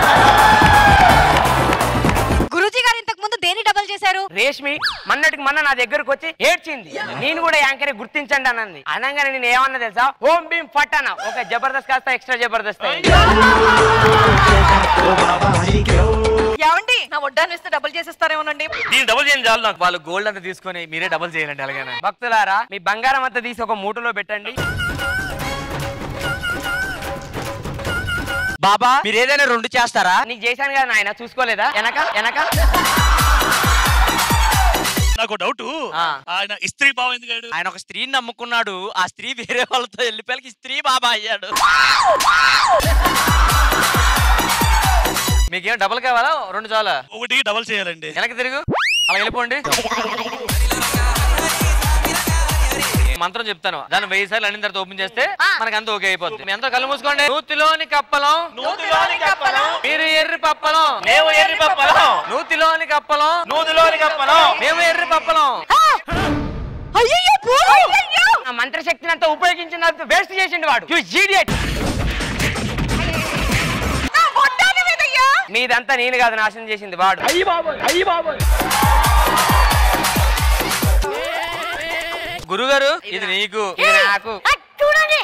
Speaker 18: గురూజీ గారు ఇంతకు ముందు దేని డబల్ చేశారు
Speaker 21: రేష్మి మన్నటికి మొన్న నా దగ్గరకు వచ్చి ఏడ్చింది నేను కూడా యాంకర్ గుర్తించండి అన్నది అనగానే నేను ఏమన్నా తెలుసా ఓం భీమ్ ఫట్ అన్న ఒక జబర్దస్త్ కాస్త ఎక్స్ట్రా జబర్దస్త్ అయింది.
Speaker 19: ఏమండి నా వడ్డాను ఇస్తే డబుల్ చేసేస్తారేమోనండి
Speaker 1: దీని డబుల్ చేయండి చాలు నాకు వాళ్ళు గోల్డ్ అంతా తీసుకొని మీరే డబుల్ చేయాలండి అలాగే
Speaker 21: భక్తులారా మీ బంగారం అంతా తీసి ఒక మూటలో పెట్టండి
Speaker 4: బాబా మీరు ఏదైనా రెండు చేస్తారా
Speaker 21: నీకు చేశాను కదా నాయన చూసుకోలేదా వెనక వెనక
Speaker 11: నాకు డౌట్ ఆయన ఇస్త్రీ బావ ఎందుకు
Speaker 4: ఆయన ఒక స్త్రీని నమ్ముకున్నాడు ఆ స్త్రీ వేరే వాళ్ళతో వెళ్ళిపోయాకి స్త్రీ బాబా అయ్యాడు
Speaker 1: మీకేం డబుల్ కావాలా రెండు చాలా
Speaker 11: ఒకటి డబుల్ చేయాలండి
Speaker 1: వెనక్కి తిరుగు అలా వెళ్ళిపోండి మంత్రం చెప్తాను దాన్ని వెయ్యి సార్లు అన్ని తర్వాత ఓపెన్ చేస్తే మనకి అంత ఓకే అయిపోతుంది మీ అందరూ కళ్ళు మూసుకోండి నూతిలోని కప్పలం
Speaker 21: నూతిలోని కప్పలం
Speaker 1: మీరు ఎర్రి పప్పలం
Speaker 21: మేము ఎర్రి పప్పలం
Speaker 1: నూతిలోని కప్పలం
Speaker 21: నూతిలోని కప్పలం
Speaker 1: మేము ఎర్రి పప్పలం
Speaker 21: ఆ మంత్రశక్తిని అంతా ఉపయోగించిన వేస్ట్ చేసిండు వాడు You idiot. మీదంతా నేను కాదు నాశనం చేసింది వాడు అయ్యి బాబోయ్ అయ్యి బాబోయ్
Speaker 1: గురుగారు ఇది నీకు
Speaker 21: ఇది నాకు
Speaker 18: చూడండి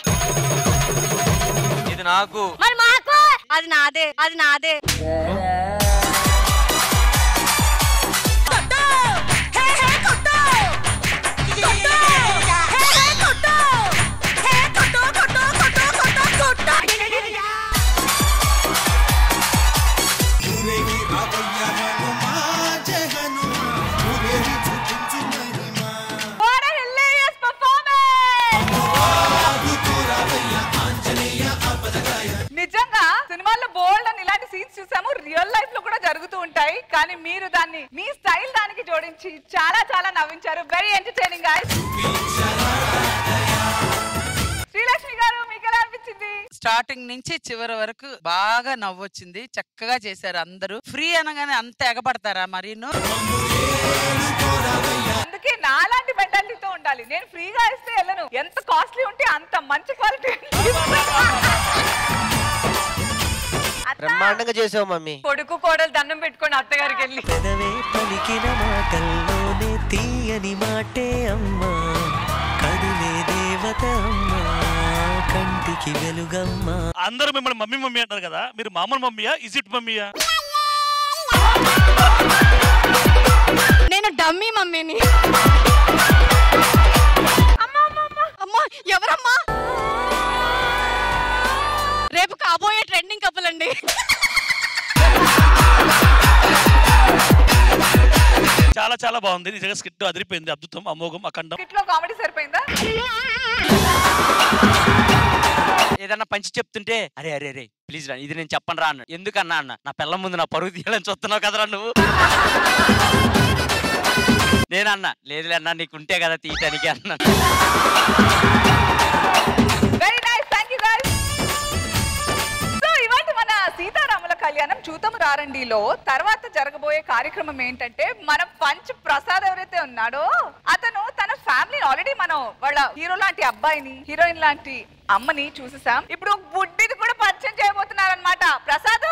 Speaker 1: ఇది నాకు
Speaker 18: మరి మాకు అది నాదే అది నాదే
Speaker 6: What a hilarious performance! నిజంగా సినిమాల్లో బోల్డ్ అని ఇలాంటి సీన్స్ చూసాము రియల్ లైఫ్ లో కూడా జరుగుతూ ఉంటాయి కానీ మీరు దాన్ని మీ స్టైల్ దానికి జోడించి చాలా చాలా నవ్వించారు వెరీ ఎంటర్టైనింగ్ గాయస్ శ్రీలక్ష్మి గారు మీకు ఎలా అనిపించింది
Speaker 17: స్టార్టింగ్ నుంచి చివరి వరకు బాగా నవ్వొచ్చింది చక్కగా చేశారు అందరూ ఫ్రీ అనగానే అంత ఎగబడతారా మరి
Speaker 6: అందుకే నాలాంటి మెంటాలిటీతో ఉండాలి నేను ఫ్రీగా ఇస్తే వెళ్ళను ఎంత కాస్ట్లీ ఉంటే అంత మంచి క్వాలిటీ
Speaker 10: బ్రహ్మాండంగా చేసావు మమ్మీ
Speaker 5: కొడుకు కోడలు దండం పెట్టుకొని అత్తగారికి వెళ్ళి
Speaker 13: పెదవే పలికిన మాటల్లోనే తీయని మాటే అమ్మా కదిలే దేవత అమ్మా కంటికి వెలుగమ్మా
Speaker 11: అందరూ మిమ్మల్ని మమ్మీ మమ్మీ అంటారు కదా మీరు మామూలు మమ్మీయా ఇజిట్ మమ్మీయా
Speaker 18: నేను డమ్మీ మమ్మీని అమ్మా ఎవరమ్మా రేపు కాబోయే ట్రెండింగ్ కపుల్ అండి
Speaker 11: చాలా చాలా బాగుంది నిజంగా స్కిట్ అదిరిపోయింది అద్భుతం అమోఘం అఖండం
Speaker 6: లో కామెడీ సరిపోయిందా
Speaker 4: ఏదన్నా పంచి చెప్తుంటే అరే అరే అరే ప్లీజ్ రా ఇది నేను చెప్పను రా అన్న ఎందుకన్నా అన్న నా పిల్ల ముందు నా పరుగు తీయాలని చూస్తున్నావు కదరా నువ్వు నేనన్నా లేదులే అన్నా నీకు ఉంటే కదా తీయటానికి అన్నా
Speaker 6: very nice thank you guys so ఇవాటి మన సీతారాముల కళ్యాణం చూతము రారండిలో తర్వాత జరగబోయే కార్యక్రమం ఏంటంటే మన పంచ్ ప్రసాద్ ఎవరైతే ఉన్నాడో అతను తన ఫ్యామిలీ ఆల్రెడీ మనం వాళ్ళ హీరో లాంటి అబ్బాయిని హీరోయిన్ లాంటి అమ్మని చూసేసాం ఇప్పుడు బుడ్డిది కూడా పరిచయం చేయబోతున్నారు అనమాట ప్రసాద్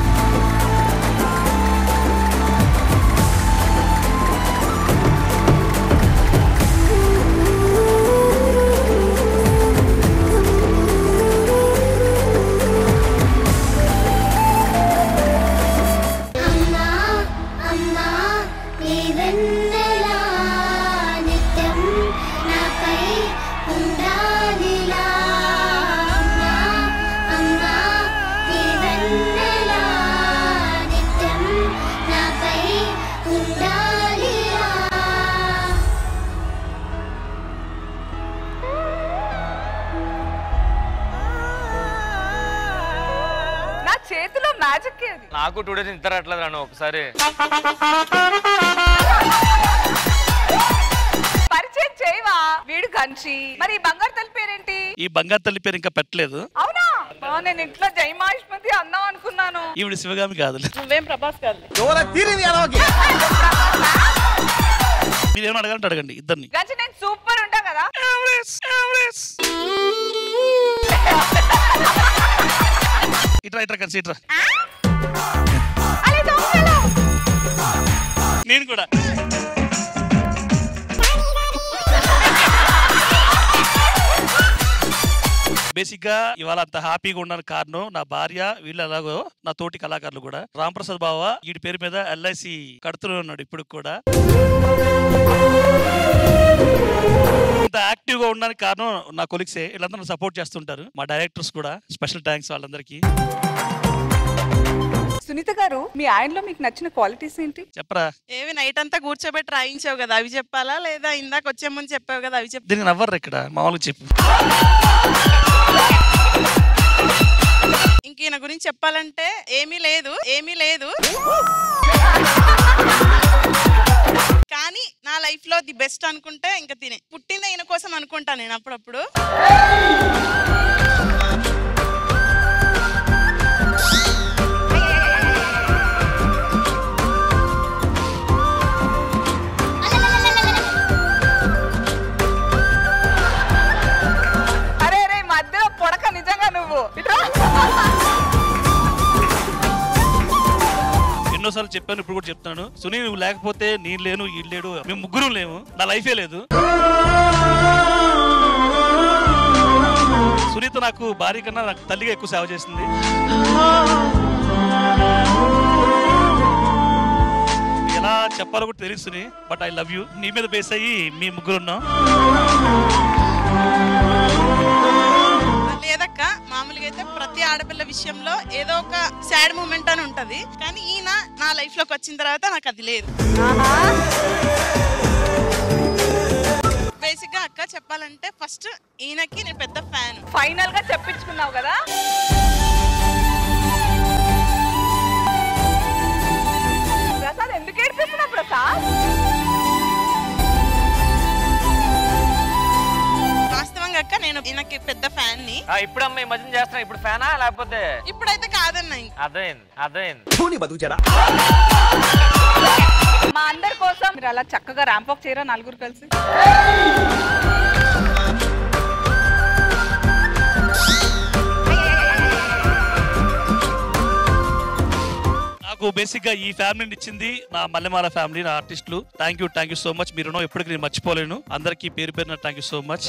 Speaker 7: అమ్మా అమ్మా నీ వెన్నెలా నిత్యం నాపై ఉండాలిలా అమ్మా అమ్మా నీ వెన్నెలా నిత్యం నాపై ఉండాలిలా
Speaker 6: నా చేతిలో మ్యాజిక్ అది
Speaker 1: నాకు టూ డేస్ నిద్ర రావట్లేదు రాను ఒకసారి
Speaker 6: పరిచయం చేయవా వీడు కంచి మరి ఈ బంగారు తల్లి పేరేంటి
Speaker 11: ఈ బంగారు తల్లి పేరు ఇంకా పెట్టలేదు
Speaker 6: అవునా ఆ, నేను ఇంట్లో జయమాష్మతి అన్నాం అనుకున్నాను
Speaker 11: ఈవిడ శివగామి కాదు
Speaker 6: నువ్వేం ప్రభాస్ కాదు
Speaker 11: మీరు ఏమైనా అడగాలంటే అడగండి ఇద్దరిని
Speaker 6: గంచి నేను సూపర్ ఉంటా కదా
Speaker 11: ఇట్రా ఇట్రా కలిసి ఇట్రా నేను కూడా బేసిక్ గా ఇవాళ అంత హ్యాపీగా ఉండడానికి కారణం నా భార్య వీళ్ళు ఎలాగో నా తోటి కళాకారులు కూడా రామ్ ప్రసాద్ బావ వీడి పేరు మీద ఎల్ఐసి కడుతూనే ఉన్నాడు ఇప్పుడు కూడా ఇంత యాక్టివ్ గా ఉండడానికి కారణం నా కొలిక్సే వీళ్ళందరూ సపోర్ట్ చేస్తుంటారు మా డైరెక్టర్స్ కూడా స్పెషల్ థ్యాంక్స్ వాళ్ళందరికీ
Speaker 6: సునీత గారు మీ ఆయనలో మీకు నచ్చిన క్వాలిటీస్ ఏంటి
Speaker 11: చెప్పరా
Speaker 12: ఏవి నైట్ అంతా కూర్చోబెట్టి రాయించావు కదా అవి చెప్పాలా లేదా ఇందాక వచ్చే ముందు చెప్పావు కదా అవి చెప్పు
Speaker 11: దీనికి నవ్వరు ఇక్కడ మామూలుగా చెప్పు
Speaker 12: ఇంక ఈయన గురించి చెప్పాలంటే ఏమీ లేదు ఏమీ లేదు కానీ నా లైఫ్ లో ది బెస్ట్ అనుకుంటే ఇంకా తినే పుట్టింది ఈయన కోసం అనుకుంటా నేను అప్పుడప్పుడు
Speaker 6: అరే అరే మధ్యలో పొడక నిజంగా నువ్వు ఇటు రా.
Speaker 11: ఎన్నోసార్లు చెప్పాను ఇప్పుడు కూడా చెప్తాను సునీ నువ్వు లేకపోతే నేను లేను ఈ లేడు మేము ముగ్గురు లేము నా లైఫే లేదు సునీత నాకు భార్య కన్నా నాకు తల్లిగా ఎక్కువ సేవ చేసింది ఎలా చెప్పాలో కూడా తెలియదు Suni but I love you నీ మీద బేస్ అయ్యి మీ ముగ్గురు ఉన్నాం
Speaker 12: లేదక్క మామూలుగా అయితే ప్రతి ఆడపిల్ల విషయంలో ఏదో ఒక సాడ్ మూమెంట్ అని ఉంటది కానీ ఈయన నా లైఫ్ లోకి వచ్చిన తర్వాత నాకు అది లేదు బేసిక్ గా అక్క చెప్పాలంటే ఫస్ట్ ఈయనకి నేను పెద్ద ఫ్యాన్
Speaker 6: ఫైనల్ గా చెప్పించుకున్నావు కదా ప్రసాద్ ఎందుకు ఏడిపిస్తున్నావు ప్రసాద్
Speaker 12: వాస్తవంగా అక్క నేను ఈయనకి పెద్ద ఫ్యాన్ ని
Speaker 1: ఆ, ఇప్పుడు అమ్మ ఈ మధ్యన చేస్తున్నా ఇప్పుడు ఫ్యానా లేకపోతే
Speaker 12: ఇప్పుడైతే కాదన్న ఇంక.
Speaker 1: అర్థమైంది అర్థమైంది
Speaker 6: మా అందరి కోసం మీరు అలా చక్కగా ర్యాంప్ అప్ చేయరా నలుగురు కలిసి
Speaker 11: నాకు బేసిక్ గా ఈ ఫ్యామిలీని ఇచ్చింది నా మల్లెమాల ఫ్యామిలీ నా ఆర్టిస్టులు thank you thank you so much మీరు ఎప్పటికీ నేను మర్చిపోలేను అందరికీ పేరు పేరున thank you so much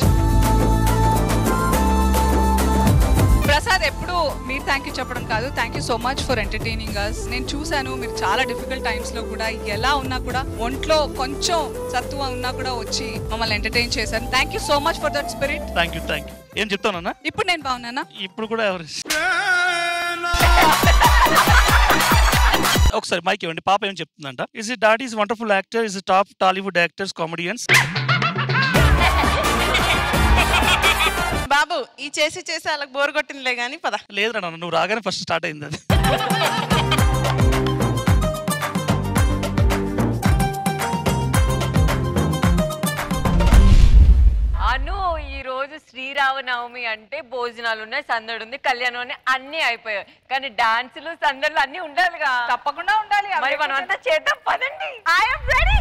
Speaker 6: Prasad ఎప్పుడు మీరు థ్యాంక్ యూ చెప్పడం కాదు thank you so much for entertaining us నేను చూశాను మీరు చాలా డిఫికల్ట్ టైమ్స్ లో కూడా ఎలా ఉన్నా కూడా ఒంట్లో కొంచెం సత్తువ ఉన్నా కూడా వచ్చి మమ్మల్ని ఎంటర్టైన్ చేశారు thank you so much for that spirit
Speaker 11: thank you thank you ఏం చెప్తానన్నా
Speaker 6: ఇప్పుడు నేను బాగున్నానా
Speaker 11: ఇప్పుడు కూడా ఎవరు ఒకసారి మైక్ ఇవ్వండి పాప ఏం చెప్తుందంట is it daddy is wonderful actor is top Tollywood actors comedians
Speaker 12: బాబు ఈ చేసి చేసి వాళ్ళకి బోర్ కొట్టిందిలే గానీ పద
Speaker 11: లేదురా నాన్న నువ్వు రాగానే ఫస్ట్ స్టార్ట్ అయింది అది
Speaker 5: అను ఈ రోజు శ్రీరామనవమి అంటే భోజనాలు ఉన్నాయి సందడి ఉంది కళ్యాణం అని అన్ని అయిపోయాయి కానీ డాన్సులు సందడులు అన్ని ఉండాలిగా
Speaker 6: తప్పకుండా ఉండాలి
Speaker 5: మరి మనం అంతా చేద్దాం పదండి
Speaker 6: ఐఎమ్ రెడీ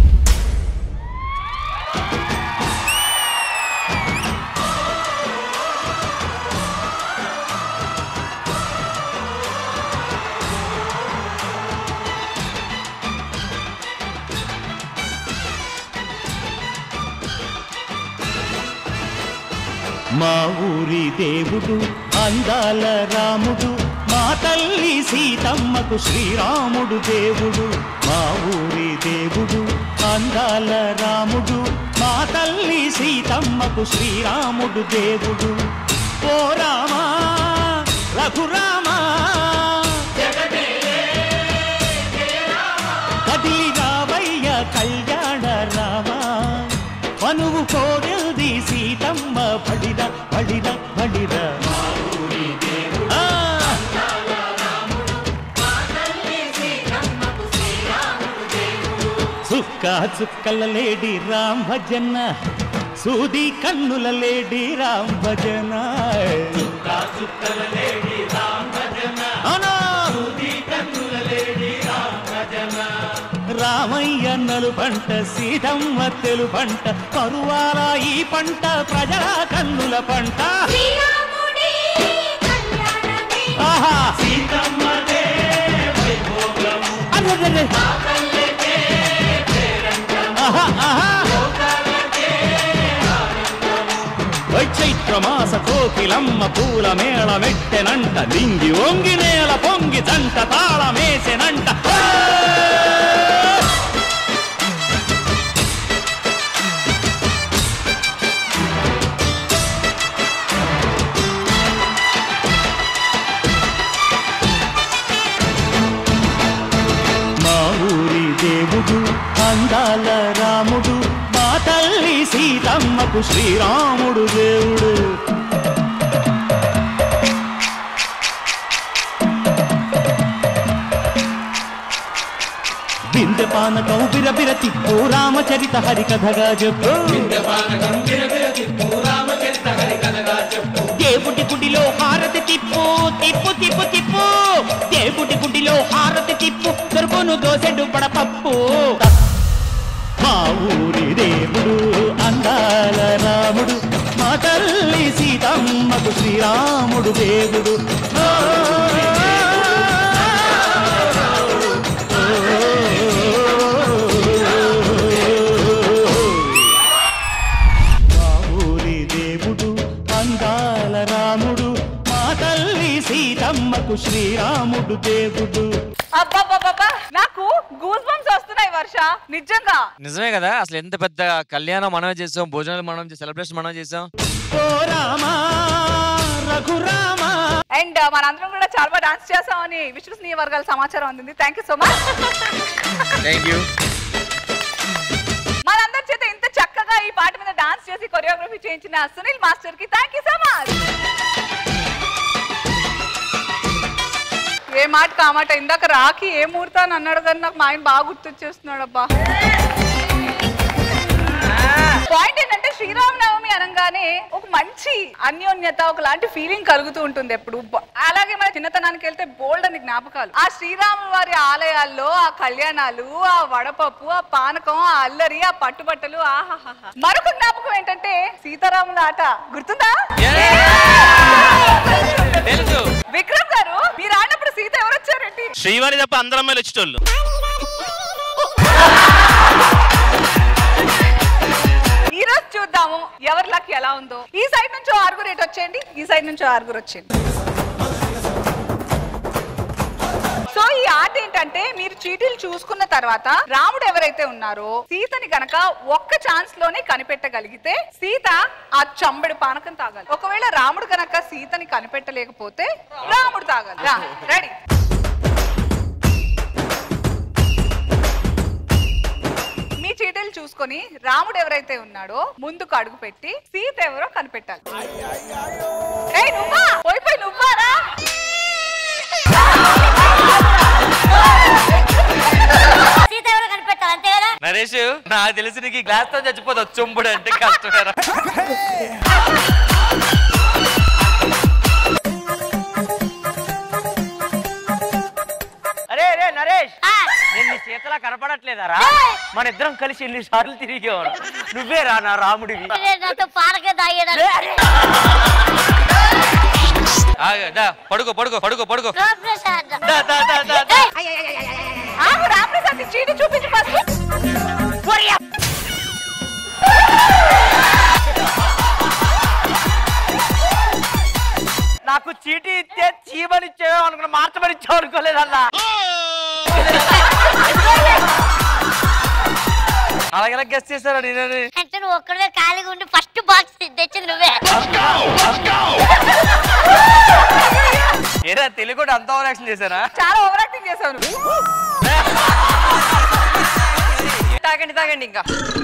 Speaker 8: మా ఊరి దేవుడు అందాల రాముడు మా తల్లి సీతమ్మకు శ్రీరాముడు దేవుడు మా ఊరి దేవుడు అందాల రాముడు మా తల్లి సీతమ్మకు శ్రీరాముడు దేవుడు ఓ రామా రఘురామా కదిలి రావయ్య కళ్యాణ రామా మనువు కోడెల్ది సీతమ్మ బడిర బడిర బడిర ఆ. చుక్క చుక్కల లేడి రామ్ భజన సూది కన్నుల లేడి రామ్ భజన అవునా? రామయ్య నలు పంట సీతమ్మ తెలు పంట కరువాల ఈ పంట ప్రజల కన్నుల పంట ఆహా అరెరెరె. ఆహా, ఆహా.
Speaker 16: చైత్రమాస కోకిలమ్మ పూల మేళ మెట్టెనంట లింగి ఒంగి నేల పొంగి జంట తాళమేసెనంట మా ఊరి దేవుడు అందాల రాముడు మా తల్లి సీతమ్మకు శ్రీరాముడు దేవుడు బిందె పానకం బిరబిర తిప్పు రామచరిత హరికథగా చెప్పు దేవుడి గుడిలో హారతి తిప్పు తిప్పు తిప్పు తిప్పు దేవుడి గుడిలో హారతి తిప్పు దొరుకును దోసెడు పడపప్పు మా ఊరి దేవుడు అందాల రాముడు మా తల్లి సీతమ్మకు శ్రీరాముడు దేవుడు ఓ, మా ఊరి దేవుడు అందాల రాముడు మా తల్లి సీతమ్మకు శ్రీరాముడు దేవుడు
Speaker 6: అబ్బబ్బబ్బబ్బా నాకు గూస్ బంప్స్ వస్తున్నాయి వర్ష నిజంగా
Speaker 1: నిజమే కదా అసలు ఎంత పెద్ద కళ్యాణం మనమే చేసాం భోజనాలు మనం చేసాం సెలబ్రేషన్ మనం చేసాం
Speaker 16: ఓ రామా రఘురామా
Speaker 6: అండ్ మనందరం కూడా చాలా బాగా డాన్స్ చేసామని విశ్వసనీయ వర్గాల సమాచారం అందింది thank you so much
Speaker 1: thank you
Speaker 6: మనందరి చేత ఇంత చక్కగా ఈ పాట మీద డాన్స్ చేసి కొరియోగ్రఫీ చేయించిన సునీల్ మాస్టర్ కి థ్యాంక్ యూ సో మచ్ ఏ మాట కామాట ఇందాక రాకి ఏ ముహూర్తా అని అన్నాడు కానీ నాకు మా ఆయన బాగా గుర్తొచ్చేస్తున్నాడు అబ్బా పాయింట్ ఏంటంటే శ్రీరామనవమి అనగానే ఒక మంచి అన్యోన్యత ఒకలాంటి ఫీలింగ్ కలుగుతూ ఉంటుంది ఎప్పుడు బ- అలాగే మన చిన్నతనానికి వెళ్తే బోల్డ్ అని జ్ఞాపకాలు ఆ శ్రీరాముల వారి ఆలయాల్లో ఆ కళ్యాణాలు ఆ వడపప్పు ఆ పానకం ఆ అల్లరి ఆ పట్టుబట్టలు ఆహాహా మరొక జ్ఞాపకం ఏంటంటే సీతారాముల ఆట గుర్తుందా
Speaker 9: తెలుసు
Speaker 6: విక్రమ్ గారు మీరు ఆడినప్పుడు సీత ఎవరు వచ్చారండి
Speaker 9: శ్రీవారి తప్ప అందరం అమ్మాయిలు వచ్చేటోళ్ళు
Speaker 6: ఈ రోజు చూద్దాము ఎవరి లక్ ఎలా ఉందో ఈ సైడ్ నుంచి ఓ ఆరుగురు ఎటు వచ్చేయండి ఈ సైడ్ నుంచి ఓ ఆరుగురు వచ్చేయండి సో ఈ ఆట ఏంటంటే మీరు చీటీలు చూసుకున్న తర్వాత రాముడు ఎవరైతే ఉన్నారో సీతని గనక ఒక్క ఛాన్స్ లోనే కనిపెట్టగలిగితే సీత ఆ చంబెడు పానకం తాగాలి ఒకవేళ రాముడు గనక సీతని కనిపెట్టలేకపోతే రాముడు తాగాలి రెడీ మీ చీటీలు చూసుకొని రాముడు ఎవరైతే ఉన్నాడో ముందుకు అడుగు పెట్టి సీత ఎవరో కనిపెట్టాలి ఏయ్, నువ్వా పోయి పోయి నువ్వారా
Speaker 3: సీత ఎవరో కనిపెట్టాలి అంతే కదా
Speaker 1: నరేష్ నాకు తెలిసి నీకు గ్లాస్ తో చచ్చిపోతావు చొంబుడు అంటే కష్టమేరా అరే అరే నరేష్ నేను నీ చేతలా కనపడట్లేదారా మన ఇద్దరం కలిసి ఎన్ని సార్లు తిరిగేవాడు నువ్వే రా నా రాముడివి
Speaker 3: అరే, నాతో పానకం తాగేదాన్ని
Speaker 1: ఆగు, దా, పడుకో పడుకో పడుకో పడుకో
Speaker 3: రామప్రసాద్.
Speaker 1: దా, దా, దా, దా, దా.
Speaker 6: ఆగు రామప్రసాద్ నీ చీటీ చూపించు ఫస్ట్
Speaker 21: నాకు చీటీ ఇస్తే చీమని ఇచ్చేవో అనుకున్నా మార్చమని ఇచ్చావు అనుకోలేదన్నా
Speaker 1: అలాగే గెస్ట్ చేశారా నేనని
Speaker 3: అంటే నువ్వు ఒక్కడే ఖాళీగా ఉండి ఫస్ట్ బాక్స్ తెచ్చింది నువ్వే
Speaker 1: ఏరా తెలుగు కూడా అంత ఓవర్ యాక్షన్ చేశారా
Speaker 6: చాలా ఓవర్ యాక్టింగ్ చేశావు నువ్వు
Speaker 5: తాగండి తాగండి ఇంకా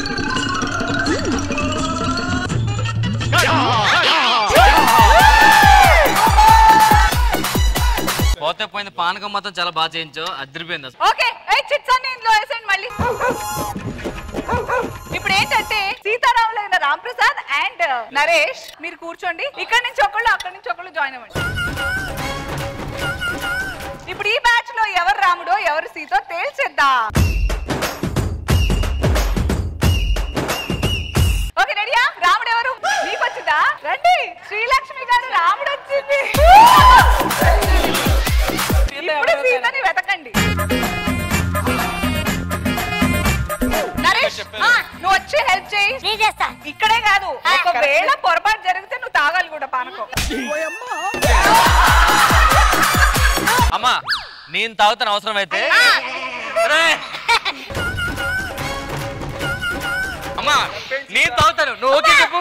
Speaker 1: పోతే పోయింది పానకం మొత్తం చాలా బాగా చేయించావు అదిరిపోయింది అసలు
Speaker 6: ఓకే ఏ చిట్స్ అన్ని ఇందులో వేసేయండి మళ్ళీ ఇప్పుడు ఏంటంటే సీతారాములైన రాంప్రసాద్ అండ్ నరేష్ మీరు కూర్చోండి ఇక్కడ నుంచి ఒకళ్ళు అక్కడ నుంచి ఒకళ్ళు జాయిన్ అవ్వండి ఇప్పుడు ఈ బ్యాచ్ లో ఎవరు రాముడో ఎవరు సీతో తేల్చేద్దాం ఓకే రెడీయా రాముడు ఎవరు మీకు వచ్చిందా రండి శ్రీలక్ష్మి గారు రాముడు వచ్చింది ఇప్పుడు సీతని వెతకండి నరేష్ ఆ, నువ్వు వచ్చి హెల్ప్ చేయి
Speaker 3: నేను చేస్తా
Speaker 6: ఇక్కడే నీకే కాదు ఒకవేళ పొరపాటు జరిగితే నువ్వు తాగాలి కూడా పానకం
Speaker 1: అమ్మా నేను తాగుతాను అవసరం అయితే అమ్మా నేను తాగుతాను నువ్వు ఓకే చెప్పు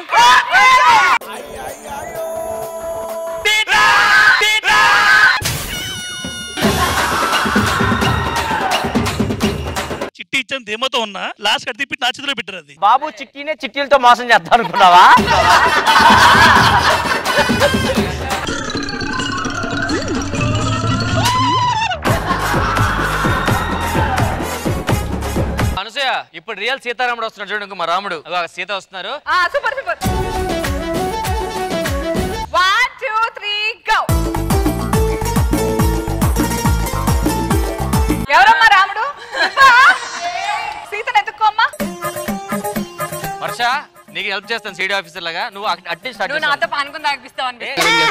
Speaker 11: చిట్టి ఇచ్చిన ధీమతో ఉన్నా లాస్ట్ కట్టి తిప్పి నా చేతిలో పెట్టారు అది
Speaker 21: బాబు చిట్టీనే చిట్టీలతో మోసం చేద్దాం అనుకున్నావా
Speaker 1: అనసూయ ఇప్పుడు రియల్ సీతారాముడు వస్తున్నాడు చూడు ఇంకో మా రాముడు అగో ఆ సీత వస్తున్నారు
Speaker 6: ఆ super super one two three go ఎవరమ్మా రాముడు నువ్వా? సీతను ఎత్తుకోమ్మా
Speaker 1: వర్ష నీకు హెల్ప్ చేస్తాను సీడీ ఆఫీసర్ లాగా నువ్వు అట్టే స్టార్ట్
Speaker 5: నువ్వు నాతో పానుకుని తాగిపిస్తావు అనిపిస్తుంది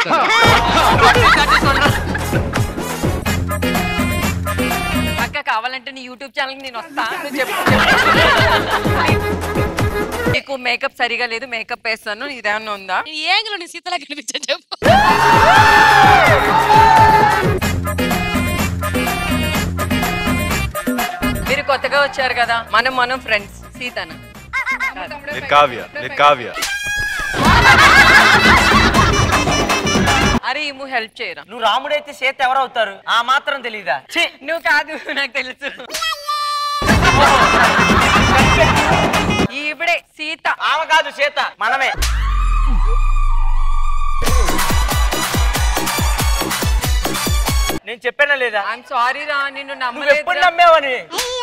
Speaker 5: అక్క కావాలంటే నీ యూట్యూబ్ ఛానల్ నేను వస్తా నువ్వు చెప్పు నీకు మేకప్ సరిగా లేదు మేకప్ వేస్తాను ఇదేమన్నా ఉందా
Speaker 2: ఏ యాంగిల్ నీ సీతలా కనిపించా చెప్పు
Speaker 5: మీరు కొత్తగా వచ్చారు కదా మనం మనం ఫ్రెండ్స్ సీతన
Speaker 15: నేను కావ్య నేను కావ్య
Speaker 5: అరే ఈము హెల్ప్ చేయరా
Speaker 21: నువ్వు రాముడైతే సీత ఎవరు అవుతారు ఆ మాత్రం తెలీదా ఛీ!
Speaker 5: నువ్వు కాదు నాకు తెలుసు ఈవిడే సీత
Speaker 21: ఆమె కాదు సీత మనమే నేను చెప్పానా లేదా
Speaker 5: ఐఎమ్ సారీ రా నిన్ను
Speaker 21: నువ్వు ఎప్పుడు
Speaker 5: నమ్మలేదు
Speaker 21: నమ్మేవని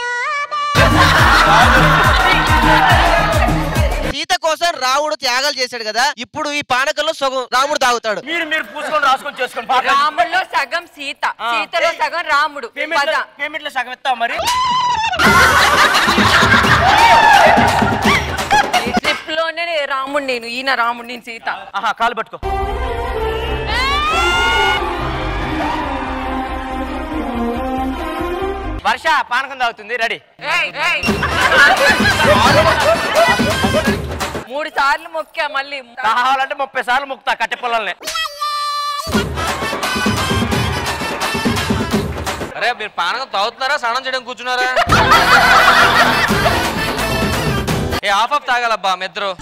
Speaker 10: సీత కోసం రాముడు త్యాగాలు చేశాడు కదా ఇప్పుడు ఈ పానకంలో సగం రాముడు తాగుతాడు
Speaker 21: మీరు మీరు పూసుకొని రాసుకొని చేసుకోండి
Speaker 5: రాముడిలో సగం సీత సీతలో సగం రాముడు పద
Speaker 21: పేమెంట్ లో సగం ఇస్తావు మరి
Speaker 5: ఈ ట్రిప్ లోనే రాముడు నేను ఈయన రాముడు నేను సీత
Speaker 21: ఆహా కాలు పట్టుకో వర్ష పానకం తాగుతుంది రెడీ
Speaker 5: ఏయ్, ఏయ్. మూడు సార్లు మొక్కా మళ్ళీ
Speaker 21: కావాలంటే ముప్పై సార్లు ముక్తా కట్టె పొలాలనే
Speaker 1: అరే మీరు పానకం తాగుతున్నారా స్నానం చేయడం కూర్చున్నారా ఏ ఆఫ్ ఆఫ్ తాగాలబ్బా మీ ఇద్దరు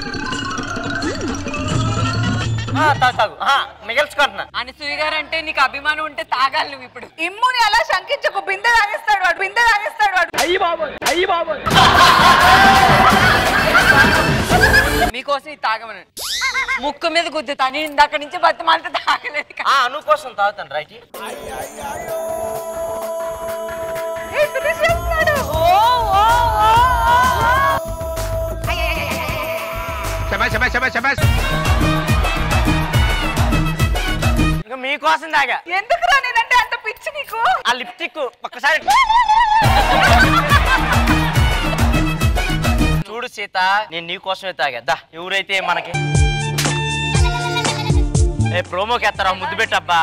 Speaker 21: ఆ, తాగు తాగు ఆ, మిగిల్చుకుంటున్నా
Speaker 5: అనసూయ గారు అంటే నీకు అభిమానం ఉంటే తాగాలి నువ్వు ఇప్పుడు
Speaker 6: ఇమ్ముని అలా శంకించకు బిందె తాగిస్తాడు వాడు బిందె తాగిస్తాడు వాడు
Speaker 21: అయ్యి బాబు అయ్యి బాబు
Speaker 5: మీకోసం ఇది తాగమని ముక్కు మీద గుద్దుతా నేను ఇందాక నుంచి బతిమాలితే తాగలేదు
Speaker 21: ఆ అను కోసం తాగుతాను రైట్ ఇంకా మీకోసం తాగా
Speaker 6: ఎందుకురా నేనంటే అంత పిచ్చి నీకు
Speaker 21: ఆ లిప్స్టిక్ ఒక్కసారి చూడు సీత నేను నీ కోసమే తాగా దా ఎవరైతే మనకి ఏ ప్రోమోకి ఎత్తారా ముద్దు పెట్టబ్బా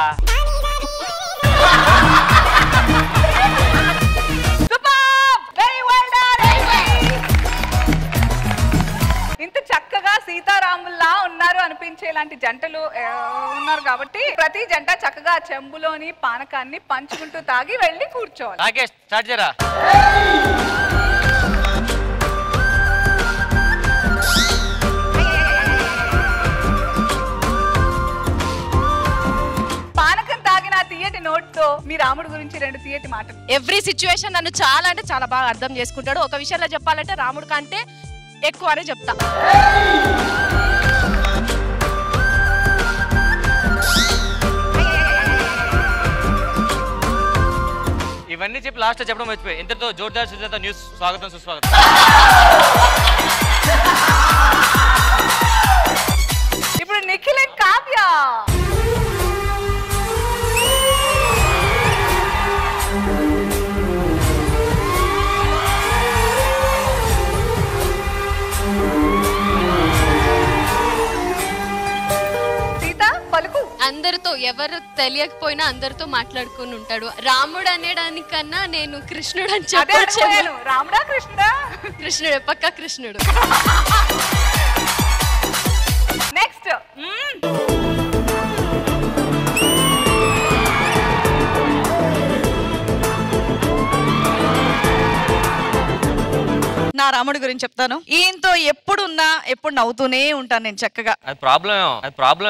Speaker 6: Very well done. ఇంత చక్కగా సీతారాముల్లా ఉన్నారు అనిపించేలాంటి జంటలు ఆ, ఉన్నారు కాబట్టి ప్రతి జంట చక్కగా చెంబులోని పానకాన్ని పంచుకుంటూ తాగి వెళ్ళి కూర్చోవాలి
Speaker 1: రాకేష్ స్టార్ట్ చేయరా
Speaker 6: పానకం తాగిన ఆ తీయటి నోట్తో మీ రాముడు గురించి రెండు తీయటి మాటలు
Speaker 22: ఎవ్రీ సిచ్యువేషన్ నన్ను చాలా అంటే చాలా బాగా అర్థం చేసుకుంటాడు ఒక విషయంలో చెప్పాలంటే రాముడు కంటే ఎక్కువ అనే చెప్తా
Speaker 1: ఇవన్నీ చెప్పి లాస్ట్ చెప్పడం మర్చిపోయి ఇంతతో జోర్దార్ సుజాత న్యూస్ స్వాగతం సుస్వాగతం
Speaker 6: ఇప్పుడు నిఖిల్ and కావ్య సీత పలుకు
Speaker 23: అందరితో ఎవరు తెలియకపోయినా అందరితో మాట్లాడుకొని ఉంటాడు రాముడు అనేదానికన్నా నేను కృష్ణుడు అని
Speaker 6: అదే
Speaker 23: చెప్పొచ్చు
Speaker 6: అనుకోలేను. రాముడా కృష్ణుడా
Speaker 23: కృష్ణుడు పక్క కృష్ణుడు
Speaker 17: నా రాముడి గురించి చెప్తాను ఈయనతో ఎప్పుడున్నా ఎప్పుడు నవ్వుతూనే ఉంటాను నేను చక్కగా
Speaker 1: అది ప్రాబ్లం అది ప్రాబ్లం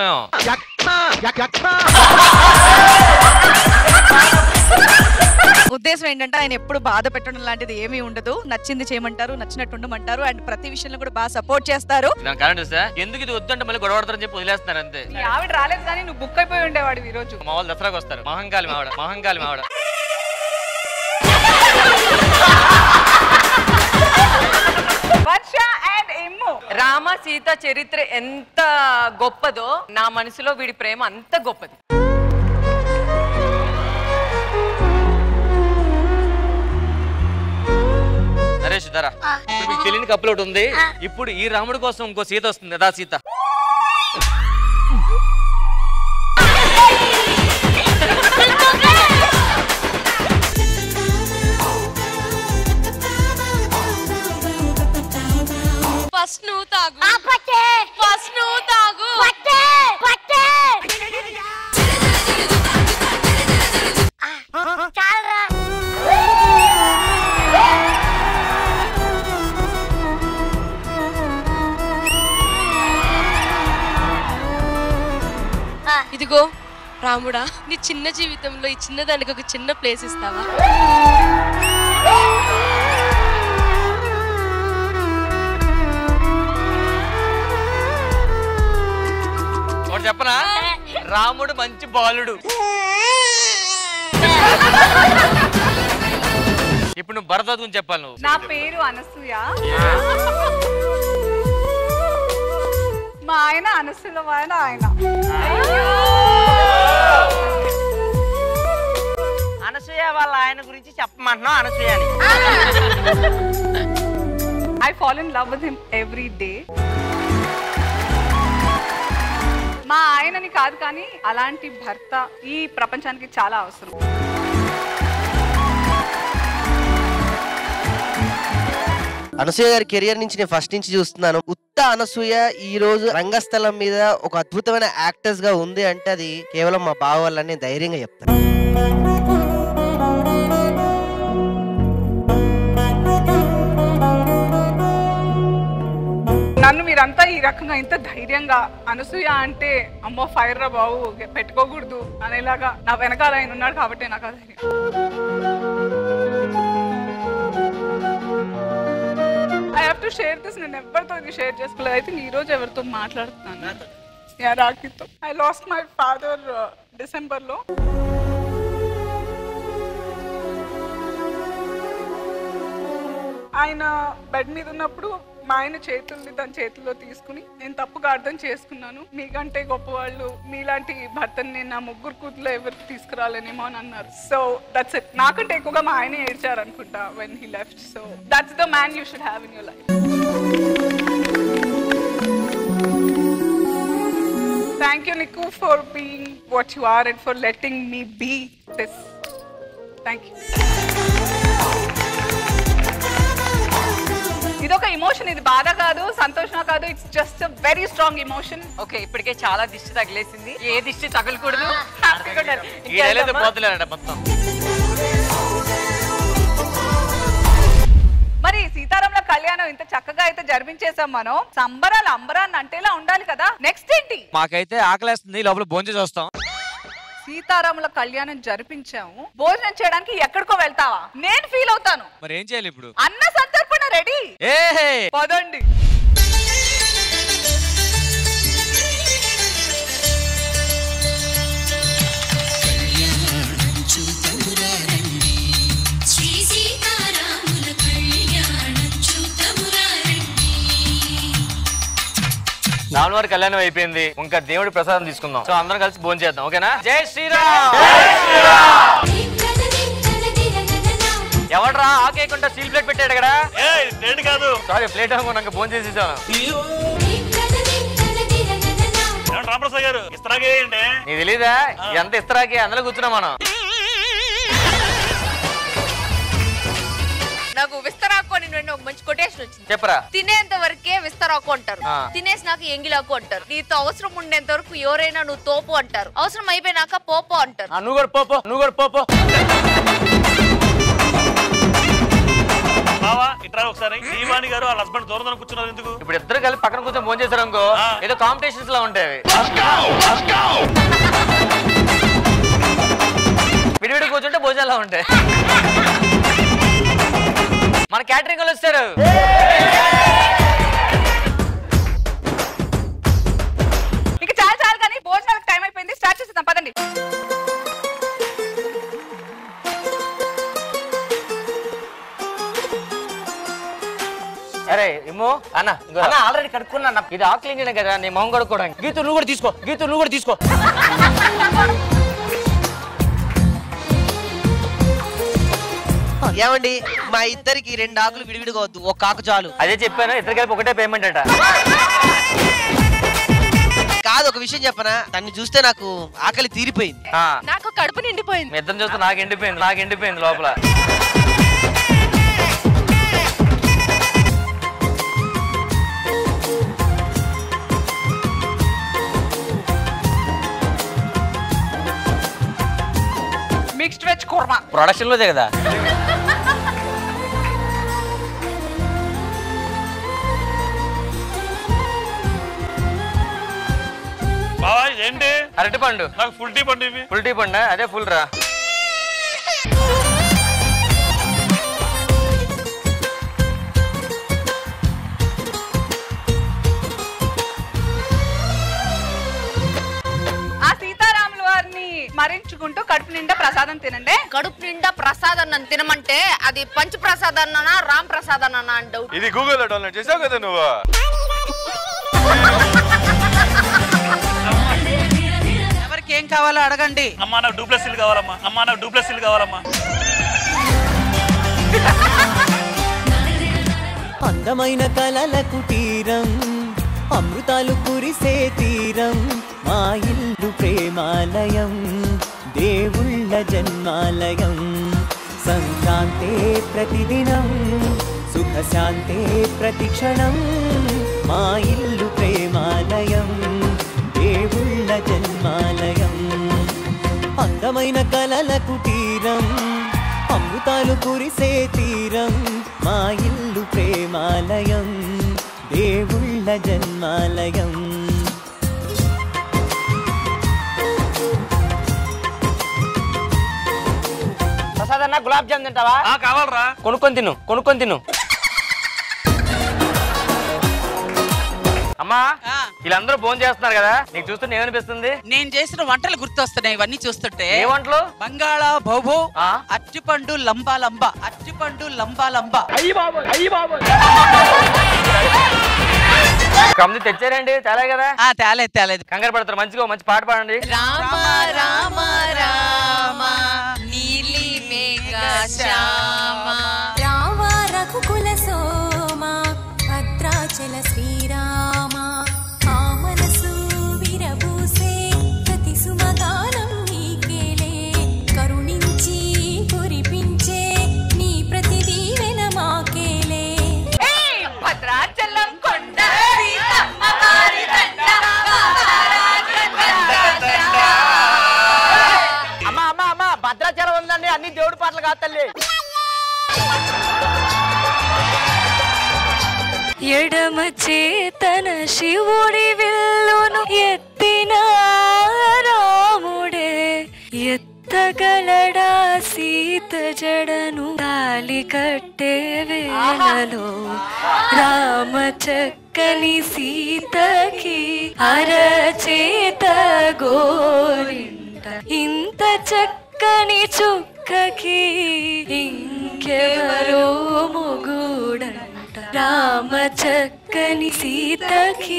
Speaker 17: ఉద్దేశం ఏంటంటే ఆయన ఎప్పుడు బాధ పెట్టడం లాంటిది ఏమీ ఉండదు నచ్చింది చేయమంటారు నచ్చినట్టు ఉండమంటారు అండ్ ప్రతి విషయంలో కూడా బాగా సపోర్ట్ చేస్తారు
Speaker 1: దాని కరెంట్ వస్తే ఎందుకు ఇది వద్దంటే మళ్ళీ గొడవడతారని చెప్పి వదిలేస్తున్నారు అంతే
Speaker 6: నీ ఆవిడ రాలేదు కానీ నువ్వు బుక్ అయిపోయి ఉండేవాడు ఈ రోజు
Speaker 1: మా వాళ్ళు దసరాకు వస్తారు మహంకాళి మావిడ మహంకాళి మావిడ
Speaker 6: వర్ష అండ్ ఎమ్ము
Speaker 5: రామ సీత చరిత్ర ఎంత గొప్పదో నా మనసులో వీడి ప్రేమ అంత గొప్పది
Speaker 1: నరేష్ ధర ఇప్పుడు మీకు తెలియని కప్పులు ఒకటి ఉంది ఇప్పుడు ఈ రాముడి కోసం ఇంకో సీత వస్తుంది దా సీత
Speaker 23: ఫస్ట్ నువ్వు తాగు ఫస్ట్ నువ్వు తాగు ఇదిగో రాముడా నీ చిన్న జీవితంలో ఈ చిన్న దానికి ఒక చిన్న ప్లేస్ ఇస్తావా
Speaker 1: ఒకటి చెప్పనా రాముడు మంచి బాలుడు ఇప్పుడు నువ్వు భరత గురించి చెప్పాలి నువ్వు
Speaker 6: నా పేరు అనసూయ మా ఆయన అనసూయ ఆయన ఆయన
Speaker 21: అనసూయ వాళ్ళ ఆయన గురించి చెప్పమంటున్నావు అనసూయ అని
Speaker 6: I fall in love with him every day మా ఆయనని కాదు కానీ అలాంటి భర్త ఈ ప్రపంచానికి చాలా అవసరం
Speaker 10: అనసూయ గారి కెరియర్ నుంచి నేను ఫస్ట్ నుంచి చూస్తున్నాను ఉత్త అనసూయ ఈ రోజు రంగస్థలం మీద ఒక అద్భుతమైన యాక్టర్స్ గా ఉంది అంటే అది కేవలం మా బావ వల్ల నేను ధైర్యంగా చెప్తాను
Speaker 6: నన్ను మీరంతా ఈ రకంగా ఇంత ధైర్యంగా అనసూయ అంటే అమ్మో ఫైర్ రా బాబు పెట్టుకోకూడదు అనేలాగా నా వెనకాల ఆయన ఉన్నాడు కాబట్టి నాకు ఆ ధైర్యం I have to share this నేను ఎవరితో ఇది షేర్ చేసుకోలేదు అయితే ఈ రోజు ఎవరితో మాట్లాడుతున్నాను యా రాఖీతో I lost my father December లో ఆయన బెడ్ మీద ఉన్నప్పుడు మా ఆయన చేతుల్ని తన చేతుల్లో తీసుకుని నేను తప్పుగా అర్థం చేసుకున్నాను మీకంటే గొప్పవాళ్ళు మీలాంటి భర్తని నేను నా ముగ్గురు కూతురు ఎవరికి తీసుకురాలేనేమో అని అన్నారు సో దట్స్ ఇట్ నాకంటే ఎక్కువగా మా ఆయన ఏడ్చారు అనుకుంటా when he left so that's the man you should have in your life thank you Niku for being what you are and for letting me be this thank you ఇదొక emotion ఇది బాధ కాదు సంతోషం కాదు it's just very strong emotion
Speaker 5: okay ఇప్పటికే చాలా దిష్టి తగిలేసింది ఏ దిష్టి తగలకూడదు హ్యాపీగా ఉండాలి.
Speaker 1: ఈ డైలాగ్
Speaker 5: ఇంకెళ్దామా?
Speaker 1: పోతలేరట మొత్తం
Speaker 6: మరి సీతారాముల కళ్యాణం ఇంత చక్కగా అయితే జరిపించేసాం మనం సంబరాలు అంబరాన్ని అంటేలా ఉండాలి కదా నెక్స్ట్ ఏంటి
Speaker 1: మాకైతే ఆకలేస్తుంది లోపల భోంచేసి వస్తాం
Speaker 6: సీతారాముల కళ్యాణం జరిపించాము భోజనం చేయడానికి ఎక్కడికో వెళ్తావా నేను ఫీల్ అవుతాను
Speaker 1: మరి ఏం చేయాలి ఇప్పుడు
Speaker 6: అన్న సంతర్పణ రెడీ
Speaker 1: ఏహే
Speaker 6: పదండి
Speaker 7: శ్రీ సీతారాముల కళ్యాణం చూతమురారండి
Speaker 1: రాముల వారి కళ్యాణం అయిపోయింది ఇంకా దేవుడి ప్రసాదం తీసుకుందాం సో అందరం కలిసి భోజనం చేద్దాం ఓకేనా జై శ్రీరామ్ ఎవడ్రా ఆకేయకుండా స్టీల్ ప్లేట్ పెట్టాడు ఇక్కడ ప్లేట్ కాదు సారీ ప్లేట్ అనుకున్నాక భోజనం చేసేసాను
Speaker 11: రామప్రసాద్ గారు ఇస్తరాగేయండి
Speaker 1: నీకు తెలీదా ఎంత ఇస్తరాకి అందులో కూర్చున్నాం మనం
Speaker 2: నాకు విస్తరాకు అని నేను ఒక మంచి కొటేషన్ వచ్చింది
Speaker 1: చెప్పరా
Speaker 2: తినేంత వరకే విస్తరాకు అంటారు
Speaker 1: ఆ.
Speaker 2: తినేసి నాకు ఎంగిలాకు అంటారు నీతో అవసరం ఉండేంత వరకు ఎవరైనా నువ్వు తోపు అంటారు అవసరం అయిపోయినాక పోపో అంటారు
Speaker 1: ఆ, నువ్వు కూడా పోపో నువ్వు కూడా పోపో
Speaker 11: బావా ఇట్రా ఒకసారి దీవాణి గారు వాళ్ళ హస్బెండ్ దూరం దూరం కూర్చున్నారు ఎందుకు
Speaker 1: ఇప్పుడు ఇద్దరు కలిసి పక్కన కూర్చొని ఫోన్ చేశారు అనుకో ఏదో కాంపిటీషన్స్ లా ఉంటాయి అవి. విడివిడి కూర్చుంటే భోజనాలు ఉంటాయి మన క్యాటరింగ్ వాళ్ళు వచ్చారు
Speaker 6: ఇక చాలు చాలు కానీ భోజనాలకు టైం అయిపోయింది స్టార్ట్ చేసేద్దాం పదండి
Speaker 1: అరే ఇమ్మో అన్న అన్న ఆల్రెడీ కడుక్కున్నా ఇది ఆకు క్లీన్ చేయడం కదా నీ మొహం కడుక్కోవడానికి గీతు నువ్వు కూడా తీసుకో గీతు నువ్వు కూడా తీసుకో
Speaker 10: ఏమండి మా ఇద్దరికి రెండు ఆకులు విడివిడిగా వద్దు ఒక ఆకు చాలు
Speaker 1: అదే చెప్పాను ఇద్దరు కలిపి ఒకటే పేమెంట్ అట
Speaker 10: కాదు ఒక విషయం చెప్పనా తన్ని చూస్తే నాకు ఆకలి తీరిపోయింది
Speaker 22: నాకు కడుపు నిండిపోయింది
Speaker 1: మీ ఇద్దరు చూస్తే నాకు ఎండిపోయింది నాకు ఎండిపోయింది లోపల
Speaker 6: మిక్స్డ్ వెజ్ కుర్మా
Speaker 1: ప్రొడక్షన్ లోదే కదా
Speaker 11: బావా ఇదేంటి
Speaker 1: అరటి పండు
Speaker 11: నాకు ఫుల్ టీ పండు ఇవి
Speaker 1: ఫుల్ టీ పండు అదే ఫుల్ రా
Speaker 6: ఆ సీతారాముల వారిని మరించుకుంటూ కడుపు నిండా ప్రసాదం తినండి
Speaker 2: కడుపు నిండా ప్రసాదం నన్ను తినమంటే అది పంచ ప్రసాద్ అన్నా రామ్ ప్రసాద్ అన్నా అని డౌట్
Speaker 15: ఇది గూగుల్లో డౌన్లోడ్ చేసావు కదా నువ్వు
Speaker 17: ఎవరికి ఏం కావాలో అడగండి
Speaker 11: అమ్మా నాకు డూప్లెస్ ఇల్లు కావాలమ్మా అమ్మా నాకు డూప్లెస్ ఇల్లు కావాలమ్మా
Speaker 13: అందమైన కలల కుటీరం అమృతాలు కురిసే తీరం మా ఇల్లు ప్రేమాలయం దేవుళ్ళ జన్మాలయం సంక్రాంతే ప్రతిదినం సుఖశాంతే ప్రతిక్షణం మా ఇల్లు ప్రేమాలయం దేవుళ్ళ జన్మాలయం అందమైన కలల కుటీరం అమృతాలు కురిసే తీరం మా ఇల్లు ప్రేమాలయం దేవుళ్ళ జన్మాలయం
Speaker 1: ప్రసాద్ అన్న గులాబ్ జామ్ తింటావా
Speaker 11: కావాలరా
Speaker 1: కొనుక్కొని తిను కొనుక్కొని తిను అమ్మా వీళ్ళందరూ ఫోన్ చేస్తున్నారు కదా నీకు చూస్తుంటే ఏమనిపిస్తుంది
Speaker 17: నేను చేసిన వంటలు గుర్తొస్తున్నాయి ఇవన్నీ చూస్తుంటే
Speaker 1: ఏ వంటలు
Speaker 17: బంగాళా భౌభో అరటిపండు లంబా లంబా అరటిపండు లంబా లంబా
Speaker 1: కమ్మి తెచ్చారండి తేలే కదా
Speaker 17: తేలేదు తేలేదు
Speaker 1: కంగారు పడతారు మంచిగా ఓ మంచి పాట పాడండి
Speaker 2: రామ రామ రామ నీలి మేఘ శ్యామ
Speaker 7: రామ రఘుకుల సోమ భద్రాచల శ్రీరామ ఆ మనసు విరబూసే ప్రతి సుమగానం నీకేలే కరుణించి కురిపించే నీ ప్రతి దీవెన మాకేలే
Speaker 6: భద్రాచలం కొండ
Speaker 7: సీతమ్మ వారి దండ,
Speaker 1: అమ్మా అమ్మా అమ్మా భద్రాచలం ఉందండి అన్ని దేవుడి పాటలు కాదు తల్లి
Speaker 14: ఎడమ చేతన శివుడి విల్లును ఎత్తిన రాముడే ఎత్తగలడా సీత జడను తాలి కట్టే వేళలో రామ చక్కని సీతకి అరచేత గోరింట ఇంత చక్కని చుక్కకి ఇంకెవరో మొగుడంట రామ చక్కని సీతకి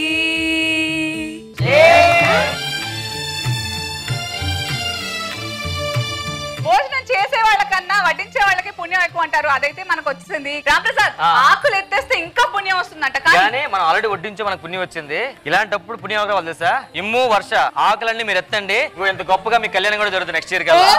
Speaker 6: భోజనం చేసే వాళ్ళకన్నా వడ్డించే వాళ్ళకి పుణ్యం ఎక్కువ అంటారు అదైతే మనకు వచ్చింది రామప్రసాద్
Speaker 1: ఆ.
Speaker 6: ఆకులు ఎత్తేస్తే ఇంకా పుణ్యం వస్తుందంట కానీ
Speaker 1: కానీ మనం ఆల్రెడీ వడ్డించే మనకు పుణ్యం వచ్చింది ఇలాంటప్పుడు పుణ్యం ఎవరు కావాలి తెలుసా ఇమ్ము వర్ష ఆకులన్నీ మీరు ఎత్తండి ఇగో ఇంత గొప్పగా మీ కళ్యాణం కూడా జరుగుతుంది నెక్స్ట్ ఇయర్ కల్లా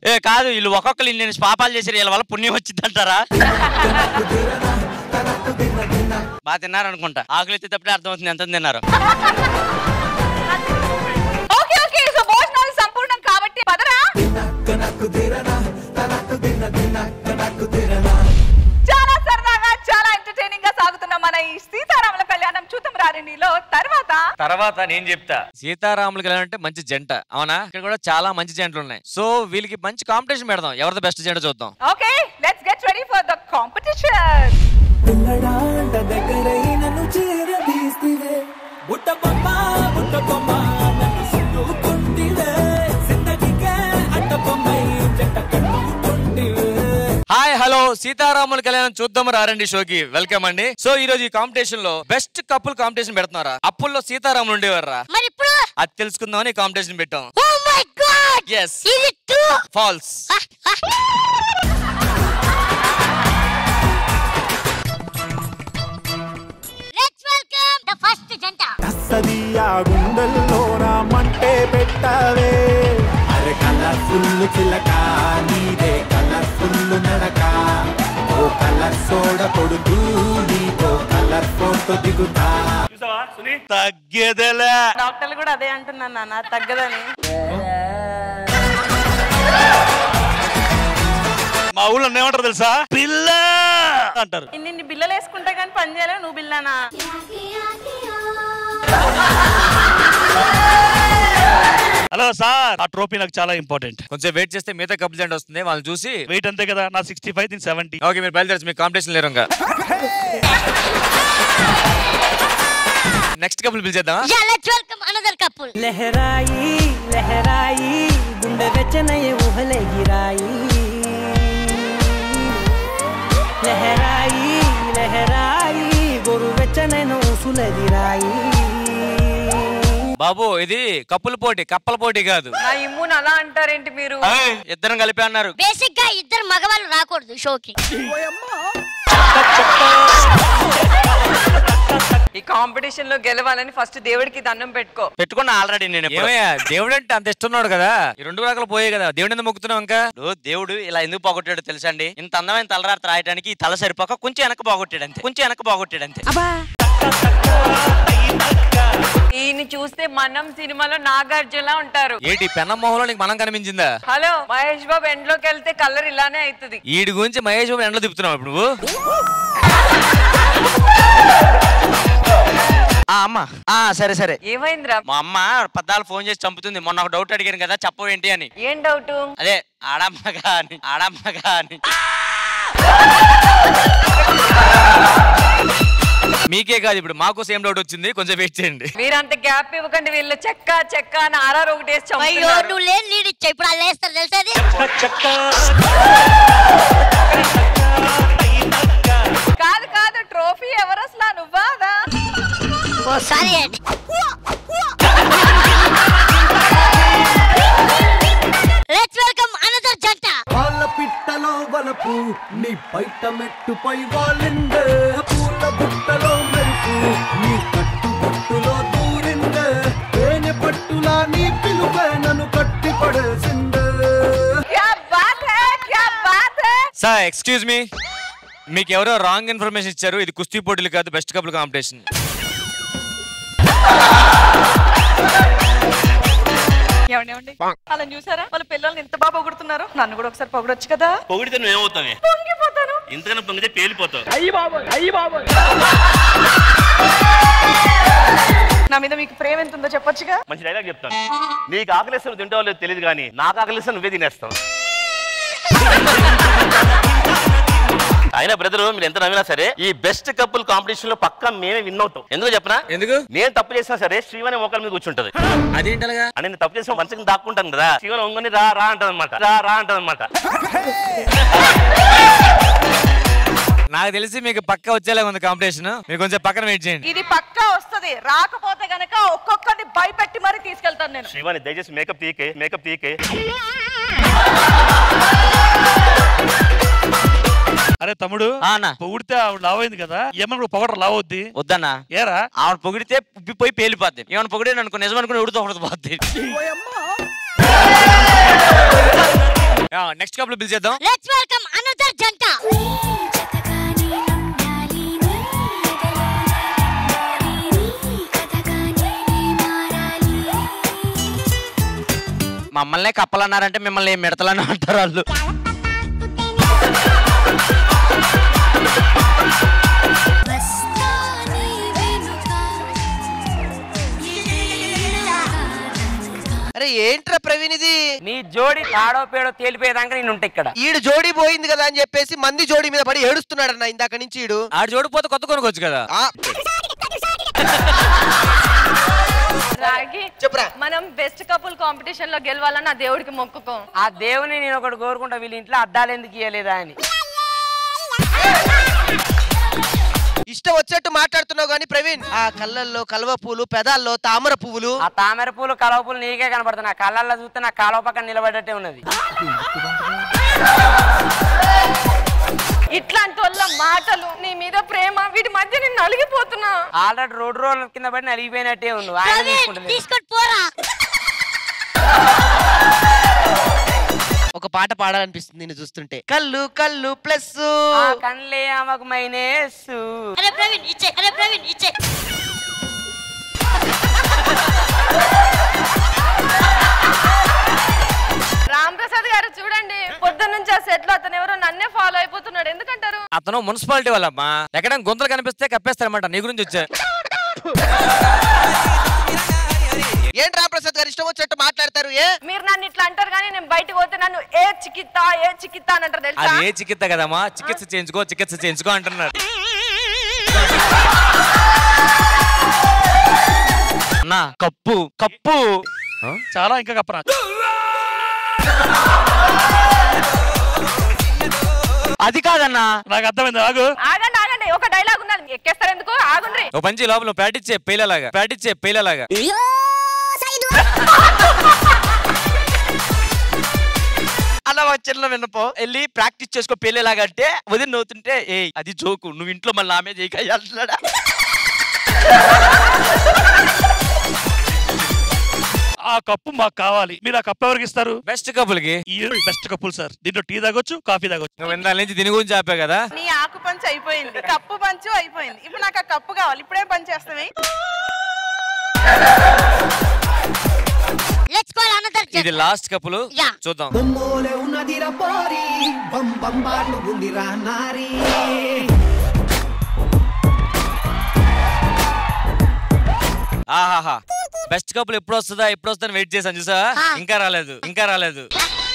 Speaker 4: ఏ కాదు వీళ్ళు ఒక్కొక్కరు ఇన్ని పాపాలు చేసి వీళ్ళ వల్ల పుణ్యం వచ్చిందంటారా బాగా తిన్నారు అనుకుంటా ఆకులు ఎత్తేటప్పుడే అర్థమవుతుంది ఎంత తిన్నారు
Speaker 6: ఓకే ఓకే సో భోజనాలు సంపూర్ణం కాబట్టి పదరా చాలా సరదాగా చాలా ఎంటర్టైనింగ్ గా సాగుతున్న మన ఈ సీతారాముల కళ్యాణం చూతం రారిణిలో తర్వాత
Speaker 1: తర్వాత నేను చెప్తా సీతారాములు అంటే మంచి జంట అవునా ఇక్కడ కూడా చాలా మంచి జంటలు ఉన్నాయి సో వీళ్ళకి మంచి కాంపిటీషన్ పెడదాం ఎవరిది బెస్ట్ జంట చూద్దాం
Speaker 6: okay let's get ready for the competition
Speaker 13: పిల్లడాంట దగ్గరై నన్ను చేరదీస్తివే బుట్ట బొమ్మ బుట్ట బొమ్మ నన్ను సుట్టుకుంటివే జిందగీకే అడ్డ బొమ్మై జంట కట్టుకుంటివే
Speaker 1: హాయ్ హలో సీతారాముల కళ్యాణం చూద్దాం రారండి షోకి వెల్కమ్ అండి సో ఈ రోజు ఈ కాంపిటీషన్ లో బెస్ట్ కపుల్ కాంపిటీషన్ పెడుతున్నారా అప్పుల్లో సీతారాములు ఉండేవారా
Speaker 3: మరి ఇప్పుడు
Speaker 1: అది తెలుసుకుందామని ఈ కాంపిటీషన్ పెట్టాం
Speaker 3: ఓ మై గాడ్
Speaker 1: ఎస్
Speaker 3: ఇది టూ
Speaker 1: ఫాల్స్
Speaker 3: లెట్స్ వెల్కమ్ ద ఫస్ట్ జంట
Speaker 8: సదియా గుండెల్లో నా మంటే పెట్టవే అరే కలర్ఫుల్ చిలక నీదే కలర్ఫుల్ నడక ఓ కలర్ సోడ కొడుతూ నీతో కలర్ ఫోటో దిగుతా
Speaker 11: తగ్గేదేలే
Speaker 12: డాక్టర్లు కూడా అదే అంటున్నాను నాన్న తగ్గదని
Speaker 11: మా ఊళ్ళో ఏమంటారు తెలుసా పిల్ల అంటారు
Speaker 12: ఇన్ని బిల్లలు వేసుకుంటా కానీ పని చేయలేవు నువ్వు బిల్లానా
Speaker 11: హలో సార్ ఆ ట్రోఫీ నాకు చాలా ఇంపార్టెంట్
Speaker 1: కొంచెం వెయిట్ చేస్తే మిగతా కపుల్ జంట వస్తుంది వాళ్ళని చూసి
Speaker 11: వెయిట్ అంతే కదా నా సిక్స్టీ ఫైవ్ దీని సెవెంటీ
Speaker 1: ఓకే మీరు బయలుదేరచ్చు మీకు కాంపిటీషన్ లేరు ఇంకా నెక్స్ట్ కపుల్ పిలిచేద్దాం
Speaker 3: yeah let's welcome another couple
Speaker 13: లెహరాయి లెహరాయి గుండె వెచ్చనయ్యే ఊహలే గిరాయి లెహరాయి లెహరాయి గొరు వెచ్చనైన ఊసులెదిరాయి
Speaker 1: బాబు ఇది కప్పుల పోటీ కప్పల పోటీ కాదు
Speaker 5: నా ఇమ్ముని అలా అంటారేంటి మీరు
Speaker 1: ఇద్దరం కలిపి అన్నారు
Speaker 3: బేసిక్ గా ఇద్దరు మగవాళ్ళు రాకూడదు షోకి
Speaker 5: ఈ కాంపిటీషన్ లో గెలవాలని ఫస్ట్ దేవుడికి దండం పెట్టుకో
Speaker 4: పెట్టుకున్నా ఆల్రెడీ నేను ఎప్పుడో.
Speaker 1: ఏమయ్యా దేవుడు అంటే అంత ఇష్టన్నాడు కదా ఈ రెండు రకాలు పోయే కదా దేవుడు ఎందుకు మొక్కుతున్నావు ఇంకా
Speaker 4: ఇప్పుడు దేవుడు ఇలా ఎందుకు పోగొట్టాడు తెలుసా అండి ఇంత అందమైన తలరాత్రి రాయడానికి ఈ తల సరిపోక కొంచెం వెనక పోగొట్టాడు అంతే కొంచెం వెనక పోగొట్టాడు అంతే
Speaker 5: ఈయన చూస్తే మనం సినిమాలో నాగార్జున ఉంటారు
Speaker 1: ఏంటి పెన్న మొహంలో నీకు మనం కనిపించిందా
Speaker 5: హలో మహేష్ బాబు ఎండ్లోకి వెళ్తే కలర్ ఇలానే అవుతుంది
Speaker 1: వీడి గురించి మహేష్ బాబు ఎండలో తిప్పుతున్నావు ఇప్పుడు నువ్వు
Speaker 4: ఆ అమ్మ ఆ సరే సరే
Speaker 5: ఏమైందిరా
Speaker 4: మా అమ్మ పద్దాలు ఫోన్ చేసి చంపుతుంది మొన్న ఒక డౌట్ అడిగాను కదా చెప్పవు ఏంటి అని
Speaker 5: ఏం డౌట్
Speaker 4: అదే ఆడమ్మగా అని ఆడమ్మగా అని
Speaker 1: మీకే కాదు ఇప్పుడు మాకు సేమ్ డౌట్ వచ్చింది కొంచెం వెయిట్ చేయండి
Speaker 5: మీరంత గ్యాప్ ఇవ్వకండి వీళ్ళు చెక్క చెక్క అని ఆర్ఆర్ ఒకటి వేసి
Speaker 3: అయ్యో
Speaker 5: చంపుతున్నారు.
Speaker 3: నువ్వు లేని లీడ్ ఇచ్చా ఇప్పుడు వాళ్ళు వేస్తారు తెలుసా అది?
Speaker 6: కాదు కాదు ట్రోఫీ ఎవరు అసలు నువ్వా అదా
Speaker 3: ఓసారి ఏంటి లెట్స్ వెల్కమ్ అనదర్ జంట
Speaker 13: వాళ్ళ పిట్టలో వలపు నీ బయట మెట్టుపై వాళ్ళిందే పూల బుట్టలో మెరుపు నీ కట్టు బొట్టులో దూరిందే తేనె పట్టులా నీ పిలుపే నన్ను కట్టి పడేసిందే
Speaker 6: క్యా బాత్ హై క్యా బాత్ హై
Speaker 1: సార్ ఎక్స్క్యూజ్ మీ మీకు ఎవరో రాంగ్ ఇన్ఫర్మేషన్ ఇచ్చారు ఇది కుస్తీ పోటీలు కాదు బెస్ట్ కపుల్ కాంపిటీషన్
Speaker 6: ఏమండి ఏమండి అలా చూసారా వాళ్ళ పిల్లల్ని ఎంత బాగా పొగుడుతున్నారు నన్ను కూడా ఒకసారి పొగడొచ్చు కదా
Speaker 18: పొగిడితే నువ్వు ఏమవుతావే
Speaker 6: పొంగిపోతాను
Speaker 18: ఇంతకన్నా పొంగితే పేలిపోతావు
Speaker 6: నా మీద మీకు ప్రేమ ఎంత ఉందో చెప్పొచ్చుగా
Speaker 18: మంచి డైలాగ్ చెప్తాను నీకు ఆకలిస్తాను తింటావో లేదో తెలియదు కానీ నాకు ఆకలిస్తే నువ్వే తినేస్తావు అయినా బ్రదర్ మీరు ఎంత నవ్వినా సరే ఈ బెస్ట్ కపుల్ కాంపిటీషన్ లో పక్కా మేమే విన్ అవుతాం ఎందుకు చెప్పనా
Speaker 1: ఎందుకు
Speaker 18: నేను తప్పు చేసినా సరే శ్రీవాణి మోకాల మీద కూర్చుంటది
Speaker 1: అదేంటి అలాగా
Speaker 18: అని నేను తప్పు చేసిన మనసుకి దాక్కుంటాను కదా శ్రీవాణి ఒంగని రా రా అంటది అనమాట రా రా అంటది అనమాట
Speaker 1: నాకు తెలిసి మీకు పక్క వచ్చేలాగా ఉంది కాంపిటీషన్ మీరు కొంచెం పక్కన వెయిట్ చేయండి
Speaker 6: ఇది పక్కా వస్తది రాకపోతే గనక ఒక్కొక్కరిని భయపెట్టి మరీ తీసుకెళ్తాను నేను
Speaker 18: శ్రీవాణి దయచేసి మేకప్ తీకే మేకప్ తీకే
Speaker 11: అరే తమ్ముడు పొగిడితే ఆవిడ లావైంది కదా ఏమన్నా కూడా పొగడ లావద్ది
Speaker 4: వద్దన్నా
Speaker 11: ఏరా
Speaker 4: ఆవిడ పొగిడితే ఉబ్బిపోయి పేలిపోద్ది ఏమైనా పొగిడే అనుకో నిజం అనుకుని ఉడితో ఒకటి పోద్ది
Speaker 1: ఆ, నెక్స్ట్ కప్పులు పిలిచేద్దాం
Speaker 3: లెట్స్ వెల్కమ్ అనదర్ జంట
Speaker 4: మమ్మల్నే కప్పలన్నారంటే మిమ్మల్ని మిడతలని అంటారు వాళ్ళు
Speaker 10: అరే ఏంట్రా ప్రవీణ్ ఇది
Speaker 21: నీ జోడి తాడో పేడో తేలిపోయేదాకా నేను ఉంటా ఇక్కడ
Speaker 10: ఈడు జోడీ పోయింది కదా అని చెప్పేసి మంది జోడీ మీద పడి ఏడుస్తున్నాడు అన్న ఇందాక నుంచి ఈడు
Speaker 1: ఆడు జోడిపోతే కొత్త కొనుక్కోవచ్చు కదా
Speaker 2: రాగి మనం బెస్ట్ కపుల్ కాంపిటీషన్ లో గెలవాలని ఆ దేవుడికి మొక్కుకోం
Speaker 21: ఆ దేవుని నేను ఒకటి కోరుకుంటా వీళ్ళ ఇంట్లో అద్దాలు ఎందుకు ఇయ్యలేదా అని
Speaker 10: ఇష్టం వచ్చేట్టు మాట్లాడుతున్నావు కానీ ప్రవీణ్ ఆ కళ్ళల్లో కల్వ పూలు పెదాల్లో తామర పువ్వులు
Speaker 21: ఆ తామర పూలు కలవ పూలు నీకే కనపడుతుంది నా కళ్ళల్లో చూస్తే నా కాలువ పక్కన నిలబడ్డట్టే ఉన్నది
Speaker 2: ఇట్లాంటి వాళ్ళ మాటలు నీ మీద ప్రేమ వీటి మధ్య నేను నలిగిపోతున్నా
Speaker 21: ఆల్రెడీ రోడ్డు రోడ్ల కింద పడి నలిగిపోయినట్టే ఉంది ఆయన తీసుకుంటలేదు.
Speaker 3: తీసుకొని పోరా
Speaker 10: ఒక పాట పాడాలనిపిస్తుంది నిన్ను చూస్తుంటే కళ్ళు కళ్ళు ప్లస్
Speaker 21: ఆ కళ్ళే ఆమెకు మైనేసు
Speaker 3: అరే ప్రవీణ్ ఇచ్చే అరే ప్రవీణ్ ఇచ్చే
Speaker 2: రామ్ ప్రసాద్ గారు చూడండి పొద్దున్న నుంచి ఆ సెట్ లో అతను ఎవరో నన్నే ఫాలో అయిపోతున్నాడు ఎందుకంటారు
Speaker 1: అతను మున్సిపాలిటీ వాళ్ళమ్మా ఎక్కడ గుంతలు కనిపిస్తే కప్పేస్తారన్నమాట నీ గురించి వచ్చా
Speaker 10: ఏంటి రామప్రసాద్ గారు ఇష్టం వచ్చేట్టు మాట్లాడతారు ఏ
Speaker 2: మీరు నన్ను ఇట్లా అంటారు కానీ నేను బయటకు పోతే నన్ను ఏ చికిత్తా ఏ చికిత్తా అని అంటారు తెలుసా
Speaker 1: అది ఏ చికిత్స కదమ్మా చికిత్స చేయించుకో చికిత్స చేయించుకో అంటున్నారు
Speaker 4: అన్నా కప్పు కప్పు
Speaker 11: చాలా ఇంకా కప్పరా
Speaker 4: అది కాదన్నా
Speaker 11: నాకు అర్థమైంది ఆగు
Speaker 2: ఆగండి ఆగండి ఒక డైలాగ్ ఉన్నది ఎక్కేస్తారు ఎందుకు ఆగుండ్రి
Speaker 1: ఓ పంచి లోపల ప్రాటిచ్చే పేలలాగా ప్రాటిచ్చే పేలలాగా
Speaker 4: అలా వచ్చిన విన్నపో వెళ్ళి ప్రాక్టీస్ చేసుకో పెళ్ళేలాగా అంటే వదిలి నవ్వుతుంటే ఏ అది జోకు నువ్వు ఇంట్లో మళ్ళీ ఆమె చేయక అంటున్నాడా
Speaker 11: ఆ కప్పు మాకు కావాలి మీరు ఆ కప్పు ఎవరికి ఇస్తారు
Speaker 1: బెస్ట్ కపుల్ కి
Speaker 11: ఈ బెస్ట్ కప్పుల్ సార్ దీంట్లో టీ తాగొచ్చు కాఫీ తాగొచ్చు
Speaker 1: నువ్వు ఇందాల నుంచి దీని గురించి చెప్పా కదా
Speaker 12: నీ ఆకు పంచు అయిపోయింది కప్పు పంచు అయిపోయింది ఇప్పుడు నాకు ఆ కప్పు కావాలి ఇప్పుడే పంచ్ చేస్తావి
Speaker 3: లెట్స్ కాల్ అనదర్
Speaker 1: ఇది లాస్ట్ కప్పులు
Speaker 3: యా.
Speaker 1: చూద్దాం
Speaker 13: బొమ్మోలే ఉన్నదిరా పోరి బం బంబాటు ఉందిరా నారి
Speaker 1: ఆహాహా బెస్ట్ కప్పులు ఎప్పుడు వస్తుందా ఎప్పుడు వస్తుందని వెయిట్ చేశాను చూసా ఇంకా రాలేదు ఇంకా రాలేదు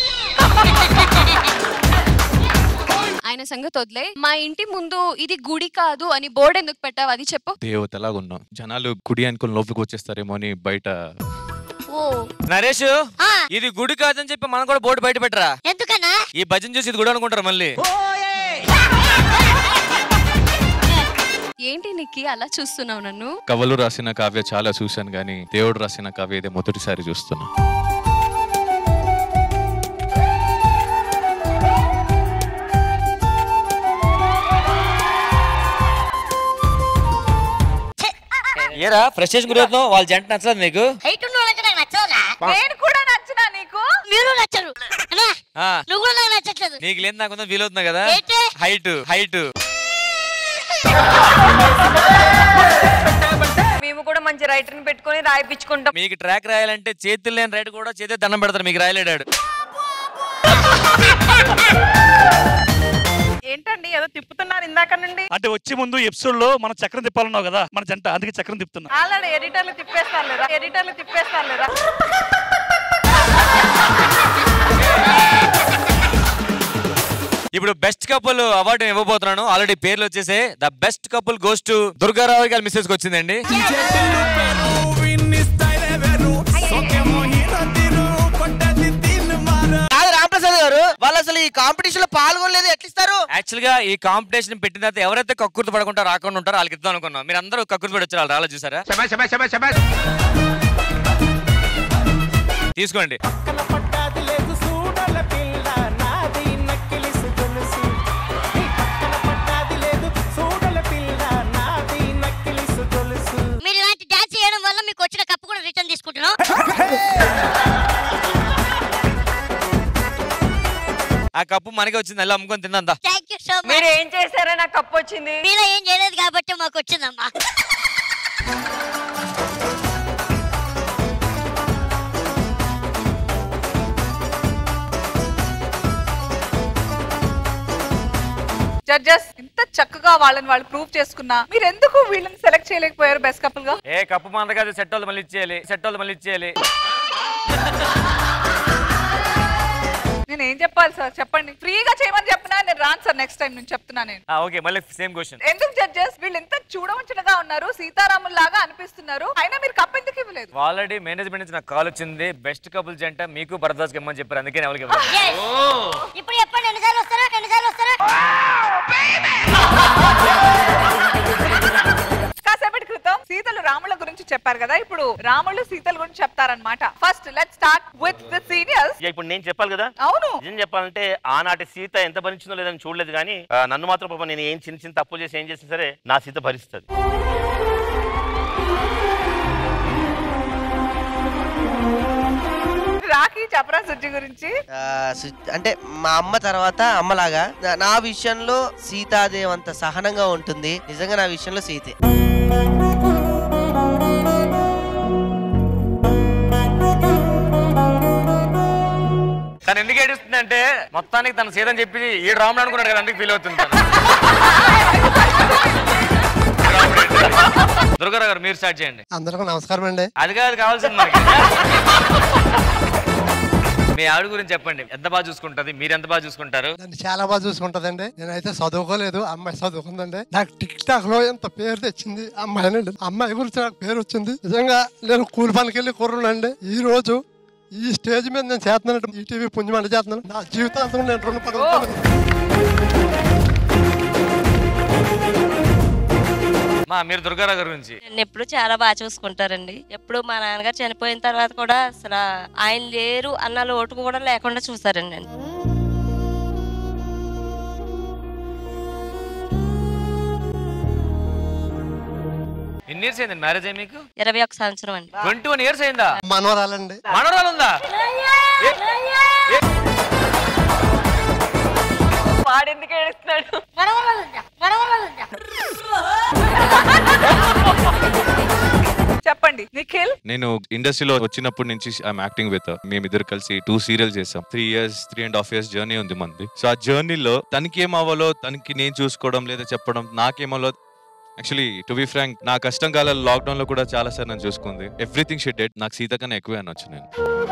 Speaker 23: ఆయన సంగతి వదిలే మా ఇంటి ముందు ఇది గుడి కాదు అని బోర్డు ఎందుకు పెట్టావు అది చెప్పు
Speaker 16: దేవతలాగా ఉన్నాం జనాలు గుడి అనుకుని లోపలికి వచ్చేస్తారేమో అని బయట
Speaker 3: ఓ
Speaker 1: నరేష్ ఇది గుడి కాదని చెప్పి మనం కూడా బోర్డు బయట పెట్టరా
Speaker 3: ఎందుకన్నా
Speaker 1: ఈ భజన చూసి ఇది గుడి అనుకుంటారు మళ్ళీ
Speaker 23: ఏంటి నీకి అలా చూస్తున్నావు నన్ను
Speaker 16: కవలు రాసిన కావ్య చాలా చూశాను కానీ దేవుడు రాసిన కావ్య ఇదే మొదటిసారి చూస్తున్నా
Speaker 1: ఏరా ఫ్రస్ట్రేషన్ గురవుతున్నావు వాళ్ళ జంట నచ్చలేదు నీకు
Speaker 3: హైట్ ఉన్న వాళ్ళంటే నాకు నచ్చవునా
Speaker 2: నేను కూడా నచ్చినా నీకు
Speaker 3: మీరు నచ్చరు అన్నా
Speaker 1: ఆ,
Speaker 3: నువ్వు కూడా నాకు నచ్చట్లేదు
Speaker 1: నీకు లేని నాకు ఫీల్ అవుతున్నా కదా
Speaker 3: ఏంటి?
Speaker 1: హైట్ హైట్
Speaker 2: మేము కూడా మంచి రైటర్ ని పెట్టుకొని రాయిపించుకుంటాం
Speaker 1: మీకు ట్రాక్ రాయాలంటే చేతులు లేని రైట్ కూడా చేతి దండం పెడతారు మీకు రాయలేడాడు
Speaker 12: ఏంటండి ఏదో తిప్పుతున్నారు ఇందాక నుండి
Speaker 11: అంటే వచ్చే ముందు ఎపిసోడ్ లో మనం చక్రం తిప్పాలన్నావు కదా మన జంట అందుకే చక్రం తిప్పుతున్నా
Speaker 12: ఆల్రెడీ ఎడిటర్లు తిప్పేస్తారు లేదా ఎడిటర్లు తిప్పేస్తారు లేదా
Speaker 1: ఇప్పుడు బెస్ట్ కపుల్ అవార్డు ఇవ్వబోతున్నాను ఆల్రెడీ పేర్లు వచ్చేసే the best couple goes to Durgarao గారి మిస్సెస్ వచ్చిందండి
Speaker 10: కాదు రామప్రసాద్ గారు వాళ్ళు అసలు ఈ కాంపిటీషన్ లో పాల్గొనలేదు ఎట్లా ఇస్తారు
Speaker 1: యాక్చువల్ గా ఈ కాంపిటీషన్ పెట్టిన తర్వాత ఎవరైతే కక్కుర్తి పడకుండా రాకుండా ఉంటారో వాళ్ళకి ఇద్దాం అనుకున్నాం మీరు అందరూ కక్కుర్తి పడి వచ్చారు వాళ్ళు రాలేదు చూసారా తీసుకోండి
Speaker 3: మీరు ఇలాంటి డాన్స్ చేయడం వల్ల మీకు వచ్చిన కప్పు కూడా రిటర్న్ తీసుకుంటున్నాం
Speaker 1: ఆ కప్పు మనకే వచ్చింది అలా అమ్ముకొని తిందా
Speaker 3: థ్యాంక్ యూ సో మచ్
Speaker 5: మీరు ఏం చేశారో నాకు కప్పు వచ్చింది
Speaker 3: మీలో ఏం చేయలేదు కాబట్టి మాకు వచ్చిందమ్మా
Speaker 6: జడ్జెస్ ఇంత చక్కగా వాళ్ళని వాళ్ళు ప్రూవ్ చేసుకున్నా మీరు ఎందుకు వీళ్ళని సెలెక్ట్ చేయలేకపోయారు బెస్ట్ కపుల్ గా
Speaker 1: ఏ కప్పు మంద కాదు సెట్ వాళ్ళు మళ్ళీ ఇచ్చేయాలి సెట్ వాళ్ళు మళ్ళీ ఇచ్చేయాలి
Speaker 6: నేను ఏం చెప్పాలి సార్ చెప్పండి ఫ్రీగా చేయమని చెప్పినా నేను రాను సార్ నెక్స్ట్ టైం నేను చెప్తున్నా నేను
Speaker 1: ఓకే మళ్ళీ సేమ్ క్వశ్చన్
Speaker 6: ఎందుకు జడ్జెస్ వీళ్ళు ఎంత చూడముచ్చటగా ఉన్నారు సీతారాములు లాగా అనిపిస్తున్నారు అయినా మీరు కప్ ఎందుకు ఇవ్వలేదు
Speaker 1: ఆల్రెడీ మేనేజ్మెంట్ నుంచి నాకు కాల్ వచ్చింది బెస్ట్ కపుల్ జంట మీకు భరద్వాజ్ ఇమ్మని చెప్పారు అందుకే నేను ఎవరికి ఇవ్వలేదు.
Speaker 3: ఇప్పుడు చెప్పండి ఎన్నిసార్లు వస్తారా ఎన్నిసార్లు వస్తారా
Speaker 6: కాసేపటి క్రితం సీతలు రాముల గురించి చెప్పారు కదా ఇప్పుడు రాములు సీతల గురించి చెప్తారనమాట first let start with the seniors
Speaker 18: ఇక ఇప్పుడు నేను చెప్పాలి కదా
Speaker 6: అవును
Speaker 18: నిజం చెప్పాలంటే ఆనాటి సీత ఎంత భరించిందో లేదని చూడలేదు కానీ ఆ, నన్ను మాత్రం పాపం నేను ఏం చిన్న చిన్న తప్పు చేసి ఏం చేసినా సరే నా సీత భరిస్తుంది
Speaker 6: రాఖీ చపరా సుజ్జి గురించి
Speaker 10: ఆ, సు- అంటే మా అమ్మ తర్వాత అమ్మలాగా నా- నా విషయంలో సీతాదేవి అంత సహనంగా ఉంటుంది నిజంగా నా విషయంలో సీతే
Speaker 1: తను ఎందుకు ఏడుస్తుంది అంటే మొత్తానికి తన సీదని చెప్పి ఈ రాముడు అనుకున్నాడు కదా అందుకు ఫీల్ అవుతుంది తను. దుర్గారావు గారు మీరు స్టార్ట్ చేయండి
Speaker 9: అందరికీ నమస్కారం అండి
Speaker 1: అది కాదు కావాల్సింది మనకి మీ ఆవిడ గురించి చెప్పండి ఎంత బాగా చూసుకుంటది మీరు ఎంత బాగా చూసుకుంటారు
Speaker 9: నన్ను చాలా బాగా చూసుకుంటదండి నేనైతే చదువుకోలేదు అమ్మాయి చదువుకుందండి నాకు టిక్ టాక్ లో ఎంత పేరు తెచ్చింది అమ్మాయినండి అమ్మాయి గురించి నాకు పేరు వచ్చింది నిజంగా నేను కూలి పనికి వెళ్ళి కుర్రునండి ఈ రోజు ఈ స్టేజ్ మీద నేను చేస్తున్నాను ఈటీవీ పుణ్యమంట చేస్తున్నాను నా జీవితాంతం నేను రెండు పడుతున్నాను
Speaker 1: మా మీరు దుర్గారావు గారి గురించి
Speaker 19: నన్ను ఎప్పుడు చాలా బాగా చూసుకుంటారండి ఎప్పుడు మా నాన్నగారు చనిపోయిన తర్వాత కూడా అసలు ఆయన లేరు అన్న లోటు కూడా లేకుండా చూసారండి నన్ను
Speaker 1: ఎన్ని ఇయర్స్ అయింది మ్యారేజ్ అయ్యి మీకు
Speaker 19: ఇరవై ఒక సంవత్సరం అండి
Speaker 1: ట్వంటీ వన్ ఇయర్స్ అయిందా
Speaker 9: మనవరాలండి
Speaker 1: మనవరాలు ఉందా
Speaker 5: వాడు ఎందుకు ఏడుస్తున్నాడు
Speaker 6: చెప్పండి నిఖిల్
Speaker 16: నేను ఇండస్ట్రీలో వచ్చినప్పటి నుంచి ఐఎమ్ యాక్టింగ్ విత్ మేమిద్దరు కలిసి టూ సీరియల్ చేసాం three years three and half years journey ఉంది మంది సో ఆ జర్నీలో తనకి ఏం అవ్వాలో తనకి నేను చూసుకోవడం లేదా చెప్పడం నాకేమవ్వాలో యాక్చువల్లీ టు బి ఫ్రాంక్ నా కష్టం కాలాలు లాక్డౌన్ లో కూడా చాలా సార్ నన్ను చూసుకుంది ఎవ్రీథింగ్ షెడ్ డెడ్ నాకు సీత కన్నా ఎక్కువే అనొచ్చు నేను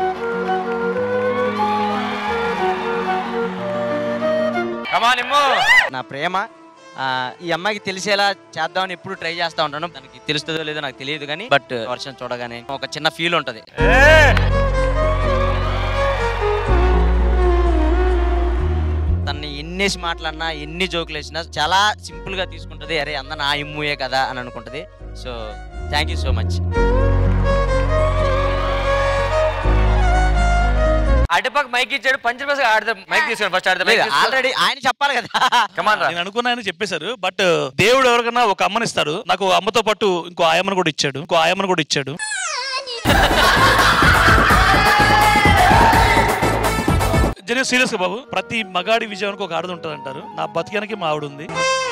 Speaker 4: నా ప్రేమ ఆ, ఈ అమ్మాయికి తెలిసేలా చేద్దామని ఎప్పుడు ట్రై చేస్తా ఉంటాను తనకి తెలుస్తుందో లేదో నాకు తెలియదు కానీ బట్ వర్షం చూడగానే ఒక చిన్న ఫీల్ ఉంటది తన్ని ఎన్నేసి మాటలన్నా ఎన్ని జోకులు వేసినా చాలా సింపుల్ గా తీసుకుంటది అరే అంద నా ఇమ్ముయే కదా అని అనుకుంటది so thank you so much
Speaker 1: అటుపక్క మైక్ ఇచ్చాడు పంచర్ ఆడదాం మైక్ తీసుకోండి ఫస్ట్ ఆడదాం
Speaker 4: ఆల్రెడీ ఆయన చెప్పాలి కదా
Speaker 1: కమాన్
Speaker 11: నేను అనుకున్నాయని చెప్పేశారు బట్ దేవుడు ఎవరికైనా ఒక అమ్మని ఇస్తాడు నాకు అమ్మతో పాటు ఇంకో ఆయమ్మను కూడా ఇచ్చాడు ఇంకో ఆయమ్మను కూడా ఇచ్చాడు జన సీరియస్ గా బాబు ప్రతి మగాడి విజయానికి ఒక ఆడది ఉంటుంది అంటారు నా బతికానికి మా ఆవిడ ఉంది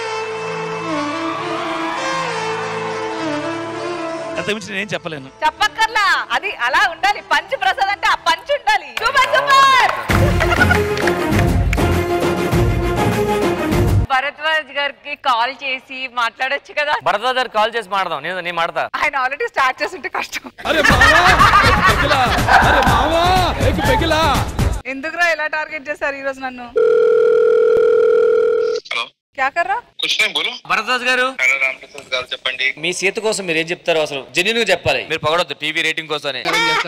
Speaker 11: అంత మించి నేనేం చెప్పలేను
Speaker 6: చెప్పక్కర్లా అది అలా ఉండాలి పంచ్ ప్రసాద్ అంటే ఆ పంచ్ ఉండాలి సూపర్ సూపర్
Speaker 5: భరద్వాజ్ గారికి కాల్ చేసి మాట్లాడొచ్చు కదా
Speaker 1: భరద్వాజ్ గారు కాల్ చేసి మాడదాం నేను నేను మాడతా
Speaker 6: ఆయన ఆల్రెడీ స్టార్ట్ చేస్తుంటే కష్టం ఎందుకురా ఎలా టార్గెట్ చేశారు ఈ రోజు నన్ను క్యా కర్రా
Speaker 1: భరద్వాజ్ గారు
Speaker 20: చెప్పండి
Speaker 1: మీ సీత కోసం మీరు ఏం చెప్తారో అసలు జెన్యున్ గా చెప్పాలి మీరు పొగడొద్దు టీవీ రేటింగ్ కోసమే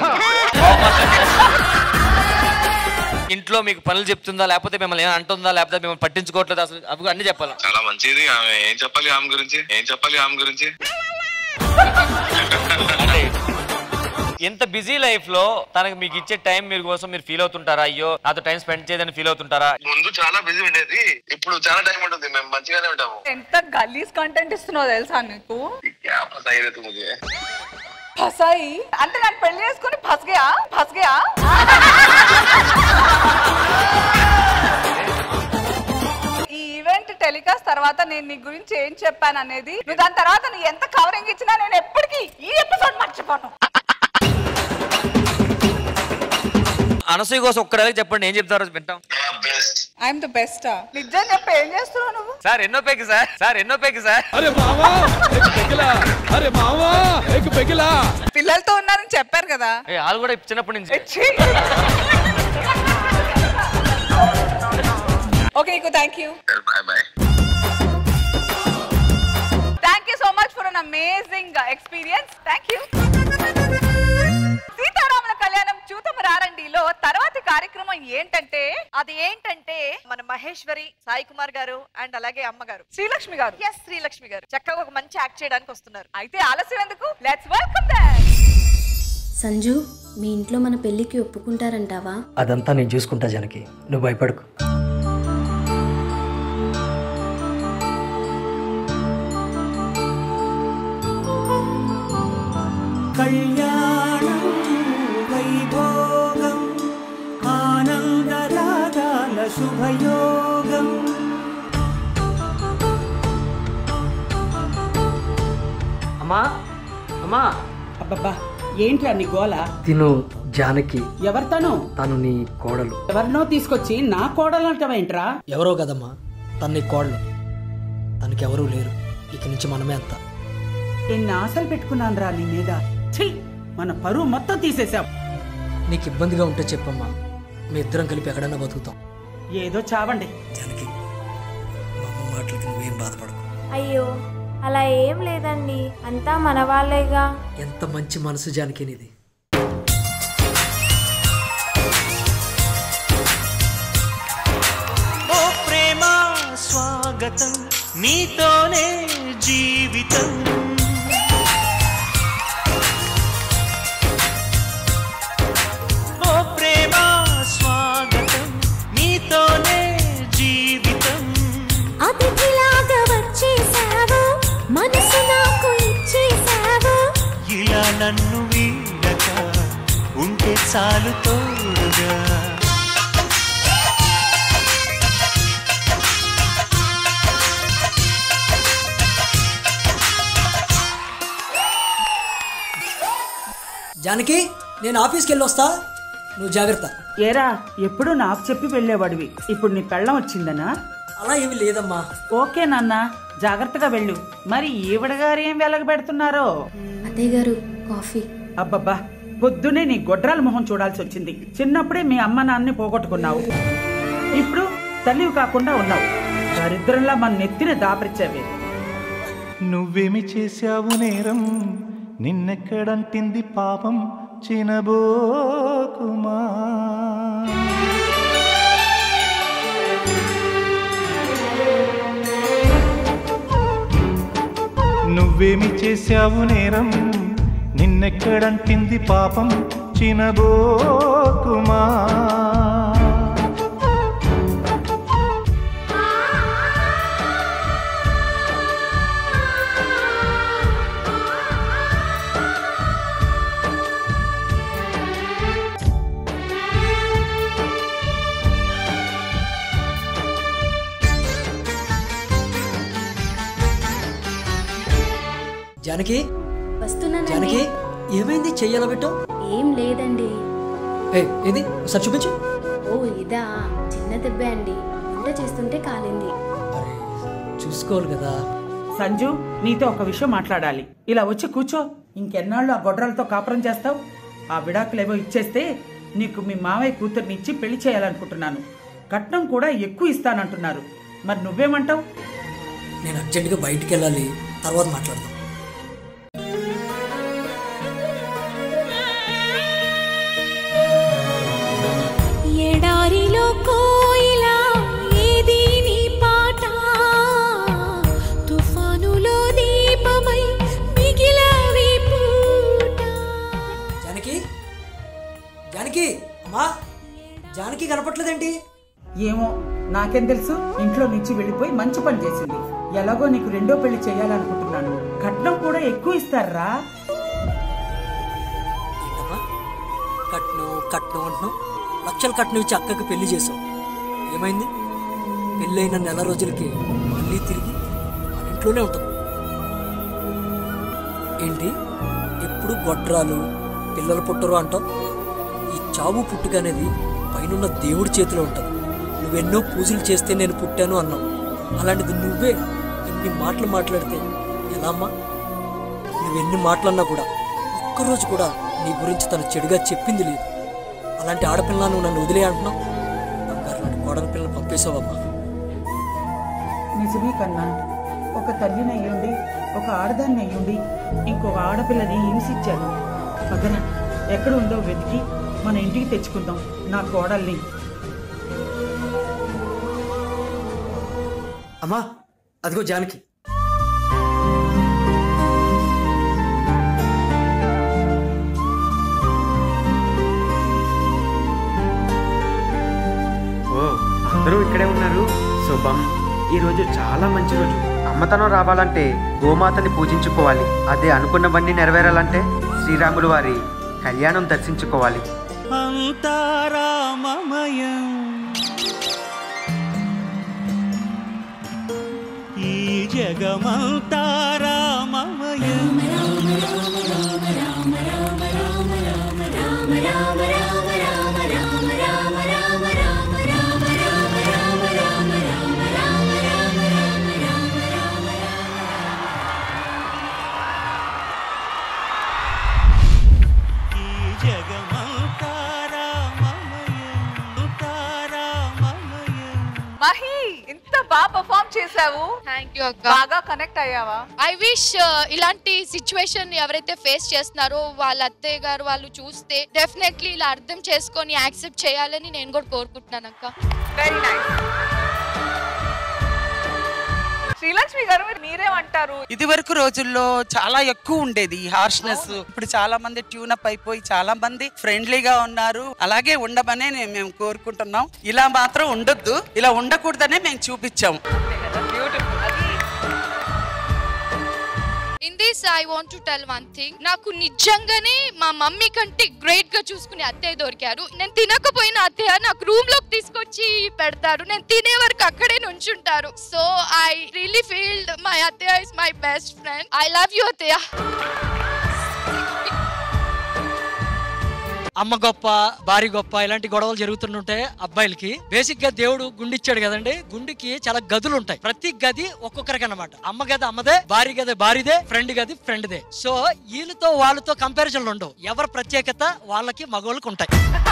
Speaker 1: ఇంట్లో మీకు పనులు చెప్తుందా లేకపోతే మిమ్మల్ని ఏమైనా అంటుందా లేకపోతే మిమ్మల్ని పట్టించుకోవట్లేదు అసలు అవి అన్ని చెప్పాలి
Speaker 20: చాలా మంచిది ఆమె ఏం చెప్పాలి ఆమె గురించి ఏం చెప్పాలి ఆమె గురించి
Speaker 1: అంటే ఎంత బిజీ లైఫ్ లో తనకి మీకు ఇచ్చే టైం మీరు కోసం మీరు ఫీల్ అవుతుంటారా అయ్యో నాతో టైం స్పెండ్ చేయదని ఫీల్ అవుతుంటారా
Speaker 20: ముందు చాలా బిజీ ఉండేది ఇప్పుడు చాలా టైం ఉంటుంది మేము మంచిగానే ఉంటాము
Speaker 6: ఎంత గలీస్ కంటెంట్ ఇస్తున్నావు తెలుసా నీకు
Speaker 20: क्या पता ही रहता मुझे
Speaker 6: ఫసాయి అంటే నన్ను పెళ్లి చేసుకుని ఫస్గయా ఫస్గయా తర్వాత నేను నీ గురించి ఏం చెప్పాను అనేది నువ్వు దాని తర్వాత నువ్వు ఎంత కవరింగ్ ఇచ్చినా నేను ఎప్పటికీ ఈ ఎపిసోడ్ మర్చిపోను
Speaker 1: అనసూయ కోసం ఒక్కడే చెప్పండి ఏం చెప్తారో వింటాం
Speaker 6: ఐఎమ్ ద బెస్ట్ నిజం చెప్పి ఏం చేస్తున్నావు నువ్వు
Speaker 1: సార్ ఎన్నో పెగ్ సార్ సార్ ఎన్నో పెగ్ సార్
Speaker 15: అరే మావా ఎక్ పెగిలా అరే మావా ఎక్ పెగిలా
Speaker 6: పిల్లలతో ఉన్నారని చెప్పారు కదా
Speaker 1: ఏ, వాళ్ళు కూడా చిన్నప్పటి నుంచి
Speaker 6: ఓకే నీకు thank you thank you so much for an amazing experience thank you సీతారాముల కళ్యాణం చూతము రారండిలో తర్వాతి కార్యక్రమం ఏంటంటే
Speaker 17: అది ఏంటంటే మన మహేశ్వరి సాయి కుమార్ గారు అండ్ అలాగే అమ్మగారు
Speaker 6: శ్రీలక్ష్మి గారు
Speaker 17: ఎస్ శ్రీలక్ష్మి గారు చక్కగా ఒక మంచి యాక్ట్ చేయడానికి వస్తున్నారు
Speaker 6: అయితే ఆలస్యం ఎందుకు లెట్స్ వెల్కమ్ దెం
Speaker 22: సంజు మీ ఇంట్లో మన పెళ్ళికి ఒప్పుకుంటారంటావా
Speaker 24: అదంతా నేను చూసుకుంటా జనకి నువ్వు భయపడకు
Speaker 13: కళ్యాణం వైభోగం ఆనందరాగాల శుభయోగం
Speaker 24: అమ్మా అమ్మా
Speaker 25: అబ్బబ్బా ఏంట్రా నీ గోల
Speaker 24: తిను జానకి
Speaker 25: ఎవరితోనూ
Speaker 24: తను నీ కోడలు
Speaker 25: ఎవరినో తీసుకొచ్చి నా కోడలు అంటావేంట్రా
Speaker 24: ఎవరో కదమ్మా తను నీ కోడలు తనకి ఎవరూ లేరు ఇక నుంచి మనమే అంత
Speaker 25: ఎన్ని ఆశలు పెట్టుకున్నాను రా నీ మీద ఛీ మన పరువు మొత్తం తీసేశాం
Speaker 24: నీకు ఇబ్బందిగా ఉంటే చెప్పమ్మా మీ ఇద్దరం కలిపి ఎక్కడైనా బతుకుతాం
Speaker 25: ఏదో చావండి
Speaker 24: జానకి మా అమ్మ మాటలకి నువ్వేం బాధపడకు
Speaker 26: అయ్యో అలా ఏం లేదండి అంతా మన వాళ్ళేగా
Speaker 24: ఎంత మంచి మనసు జానకి నీది
Speaker 13: ఓ ప్రేమ స్వాగతం నీతోనే జీవితం ఓ ప్రేమ స్వాగతం నీతోనే జీవితం
Speaker 26: అతిథిలాగా వచ్చేసావు మనసు నాకు ఇచ్చేసావు
Speaker 13: ఇలా నన్ను వీడక ఉంటే చాలు తోడుగా
Speaker 24: జానకి నేను ఆఫీస్కి వెళ్ళి వస్తా నువ్వు జాగ్రత్త
Speaker 25: ఏరా ఎప్పుడు నాకు చెప్పి వెళ్ళేవాడివి ఇప్పుడు నీ పెళ్ళం వచ్చిందనా
Speaker 24: అలా ఏమి లేదమ్మా
Speaker 25: ఓకే నాన్న జాగ్రత్తగా వెళ్ళు మరి ఈవిడ గారు ఏం వెలగ పెడుతున్నారో
Speaker 22: అత్తయ్య గారు కాఫీ
Speaker 25: అబ్బబ్బా పొద్దునే నీ గొడ్రాల మొహం చూడాల్సి వచ్చింది చిన్నప్పుడే మీ అమ్మ నాన్నని పోగొట్టుకున్నావు ఇప్పుడు తల్లివి కాకుండా ఉన్నావు దరిద్రంలా మన నెత్తిన దాపరిచావే
Speaker 13: నువ్వేమి చేశావు నేరం నిన్నెక్కడంటింది పాపం చినబోకుమా నువ్వేమి చేశావు నేరం నిన్నెక్కడంటింది పాపం చినబోకుమా
Speaker 24: జానకి
Speaker 22: వస్తున్నానండి
Speaker 24: జానకి ఏమైంది చెయ్యాల పెట్టు
Speaker 22: ఏం లేదండి
Speaker 24: ఏ ఏది ఒకసారి చూపించు
Speaker 22: ఓ ఇదా చిన్న దెబ్బే అండి వంట చేస్తుంటే కాలింది
Speaker 24: చూసుకోవాలి కదా
Speaker 25: సంజు నీతో ఒక విషయం మాట్లాడాలి ఇలా వచ్చి కూర్చో ఇంకెన్నాళ్ళు ఆ గొడ్రాలతో కాపురం చేస్తావు ఆ విడాకులేవో ఇచ్చేస్తే నీకు మీ మావయ్య కూతుర్ని ఇచ్చి పెళ్లి చేయాలనుకుంటున్నాను కట్నం కూడా ఎక్కువ ఇస్తానంటున్నారు మరి నువ్వేమంటావు
Speaker 24: నేను అర్జెంటుగా బయటికి వెళ్ళాలి తర్వాత మాట్లాడదాం
Speaker 26: ఎడారిలో కోయిలా ఏది నీ పాట తుఫానులో దీపమై మిగిలావి పూట
Speaker 24: జానకి జానకి అమ్మా జానకి కనపట్లేదేంటి
Speaker 25: ఏమో నాకేం తెలుసు ఇంట్లో నుంచి వెళ్ళిపోయి మంచి పని చేసింది ఎలాగో నీకు రెండో పెళ్లి చేయాలనుకుంటున్నాను కట్నం కూడా ఎక్కువ ఇస్తారా
Speaker 24: ఏంటమ్మా కట్నం కట్నం అంటున్నావు లక్షలు కట్నం ఇచ్చి అక్కకి పెళ్లి చేసావు ఏమైంది పెళ్ళైన నెల రోజులకి మళ్ళీ తిరిగి తిరిగి మన ఇంట్లోనే ఉంటుంది ఏంటి ఎప్పుడు గొడ్రాలు పిల్లలు పుట్టరు అంటాం ఈ చావు పుట్టుక అనేది పైనున్న దేవుడి చేతిలో ఉంటుంది నువ్వెన్నో పూజలు చేస్తే నేను పుట్టాను అన్నావు అలాంటిది నువ్వే ఇన్ని మాటలు మాట్లాడితే ఎలా అమ్మా నువ్వెన్ని మాటలన్నా కూడా ఒక్కరోజు కూడా నీ గురించి తను చెడుగా చెప్పింది లేదు అలాంటి ఆడపిల్ల నువ్వు నన్ను వదిలే అంటున్నావు బంగారు లాంటి కోడల పిల్లలు పంపేశావమ్మా
Speaker 25: నిజమే కన్నా ఒక తల్లిని అయ్యుండి ఒక ఆడదాన్ని అయ్యుండి ఇంకొక ఆడపిల్లని హింసించాను పదన ఎక్కడ ఉందో వెతికి మన ఇంటికి తెచ్చుకుందాం నా కోడల్ని
Speaker 24: అమ్మా అదిగో జానకి
Speaker 2: ఓ అందరూ ఇక్కడే ఉన్నారు శుభం ఈ రోజు చాలా మంచి రోజు అమ్మతనం రావాలంటే గోమాతని పూజించుకోవాలి అదే అనుకున్నవన్నీ నెరవేరాలంటే శ్రీరాములు వారి కళ్యాణం దర్శించుకోవాలి
Speaker 7: అంతారామమయం ఈ జగమంతారామమయం ఈ జగమంతారామమయం తారామమయం
Speaker 6: మహి ఇంత బాగా పర్ఫామ్ చేసావు
Speaker 8: థ్యాంక్ యూ అక్క
Speaker 6: బాగా కనెక్ట్ అయ్యావా
Speaker 8: ఐ విష్ ఇలాంటి సిచ్యువేషన్ ఎవరైతే ఫేస్ చేస్తున్నారో వాళ్ళ అత్తయ్య గారు వాళ్ళు చూస్తే డెఫినెట్లీ ఇలా అర్థం చేసుకొని యాక్సెప్ట్ చేయాలని నేను కూడా కోరుకుంటున్నాను అక్క
Speaker 6: వెరీ నైస్ శ్రీలక్ష్మి గారు మీరు మీరేమంటారు
Speaker 14: ఇది వరకు రోజుల్లో చాలా ఎక్కువ ఉండేది ఈ హార్ష్నెస్ ఇప్పుడు చాలా మంది ట్యూన్ అప్ అయిపోయి చాలా మంది ఫ్రెండ్లీగా ఉన్నారు అలాగే ఉండమనే నే- మేము కోరుకుంటున్నాం ఇలా మాత్రం ఉండొద్దు ఇలా ఉండకూడదనే మేము చూపించాము
Speaker 8: in this I want to tell one thing నాకు నిజంగానే మా మమ్మీ కంటే గ్రేట్ గా చూసుకునే అత్తయ్య దొరికారు నేను తినకపోయిన అత్తయ్య నాకు రూమ్ లోకి తీసుకొచ్చి పెడతారు నేను తినే వరకు అక్కడే నుంచుంటారు so I really feel my అత్తయ్య is my best friend I love you అత్తయ్య
Speaker 24: అమ్మ గొప్ప భార్య గొప్ప ఇలాంటి గొడవలు జరుగుతుంటే అబ్బాయిలకి బేసిక్ గా దేవుడు గుండిచ్చాడు కదండి గుండికి చాలా గదులు ఉంటాయి ప్రతి గది ఒక్కొక్కరికి అన్నమాట అమ్మ గది అమ్మదే భార్య గది భార్యదే ఫ్రెండ్ గది ఫ్రెండ్దే సో వీళ్ళతో వాళ్ళతో కంపారిజన్లు ఉండవు ఎవరి ప్రత్యేకత వాళ్ళకి మగవాళ్ళకి ఉంటాయి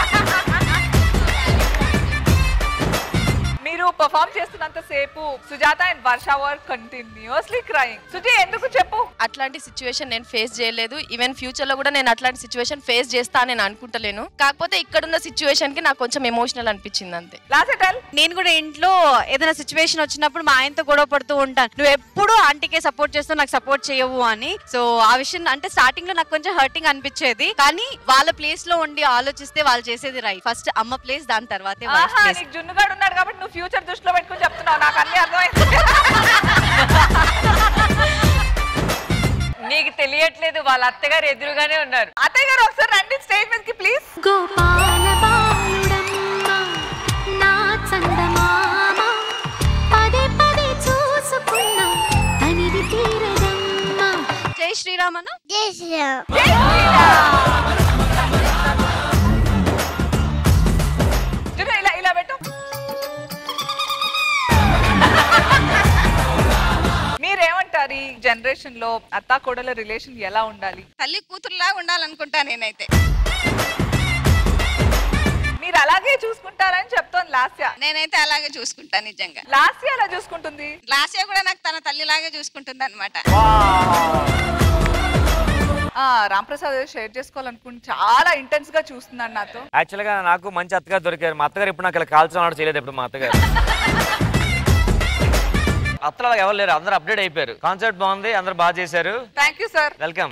Speaker 6: మీరు పర్ఫామ్ చేస్తున్నంత సేపు సుజాత అండ్ వర్ష వర్ కంటిన్యూస్లీ క్రైయింగ్ సుజీ ఎందుకు చెప్పు
Speaker 19: అట్లాంటి సిచ్యువేషన్ నేను ఫేస్ చేయలేదు ఈవెన్ ఫ్యూచర్ లో కూడా నేను అట్లాంటి సిచ్యువేషన్ ఫేస్ చేస్తా అని నేను అనుకుంటలేను కాకపోతే ఇక్కడున్న సిచ్యువేషన్ కి నాకు కొంచెం ఎమోషనల్ అనిపించింది అంతే
Speaker 21: నేను కూడా ఇంట్లో ఏదైనా సిచ్యువేషన్ వచ్చినప్పుడు మా ఆయనతో గొడవ పడుతూ ఉంటాను నువ్వు ఎప్పుడు ఆంటీకే సపోర్ట్ చేస్తావు నాకు సపోర్ట్ చేయవు అని సో ఆ విషయం అంటే స్టార్టింగ్ లో నాకు కొంచెం హర్టింగ్ అనిపించేది కానీ వాళ్ళ ప్లేస్ లో ఉండి ఆలోచిస్తే వాళ్ళు చేసేది రైట్ ఫస్ట్ అమ్మ ప్లేస్ దాని తర్వాతే wife
Speaker 6: ఆహా
Speaker 21: place.
Speaker 6: నీకు జున్నుగాడు ఉన్నాడు కాబట్టి నువ్వు ఫ్యూచర్ దృష్టిలో పెట్టుకుని చెప్తున్నావు నాకు అన్ని అర్థమైంది
Speaker 5: నీకు తెలియట్లేదు వాళ్ళ అత్తగారు ఎదురుగానే ఉన్నారు
Speaker 6: అత్తయ్య గారు ఒకసారి రండి స్టేజ్ మీదకి ప్లీజ్
Speaker 22: గోపాల బాలుడమ్మ నా చందమామ పదే పదే చూసుకున్నా తనివి తీరదమ్మ
Speaker 21: జై శ్రీరామను
Speaker 22: జై శ్రీరామ్
Speaker 6: జున్ను ఇలా ఇలా పెట్టు మీరేమంటారు ఈ జనరేషన్ లో అత్తా కోడల రిలేషన్ ఎలా ఉండాలి
Speaker 12: తల్లి కూతురులా ఉండాలనుకుంటా నేనైతే
Speaker 6: మీరు అలాగే చూసుకుంటారని చెప్తోంది లాస్య
Speaker 12: నేనైతే అలాగే చూసుకుంటా నిజంగా
Speaker 6: లాస్య అలా చూసుకుంటుంది
Speaker 12: లాస్య కూడా నాకు తన తల్లిలాగే చూసుకుంటుంది అనమాట
Speaker 6: ఆ రాంప్రసాద్ ఏదో షేర్ చేసుకోవాలనుకుంటే చాలా ఇంటెన్స్ గా చూస్తున్నాడు నాతో
Speaker 1: యాక్చువల్గా నాకు మంచి అత్తగారు దొరికారు మా అత్తగారు ఇప్పుడు నాకు ఇలా కాల్చడం ఆడ చేయలేదు ఇప్పుడు మా అత్తగారు అత్తలు అలా ఎవరు లేరు అందరూ అప్డేట్ అయిపోయారు కాన్సెప్ట్ బాగుంది అందరూ బాగా చేశారు
Speaker 6: thank you sir
Speaker 1: welcome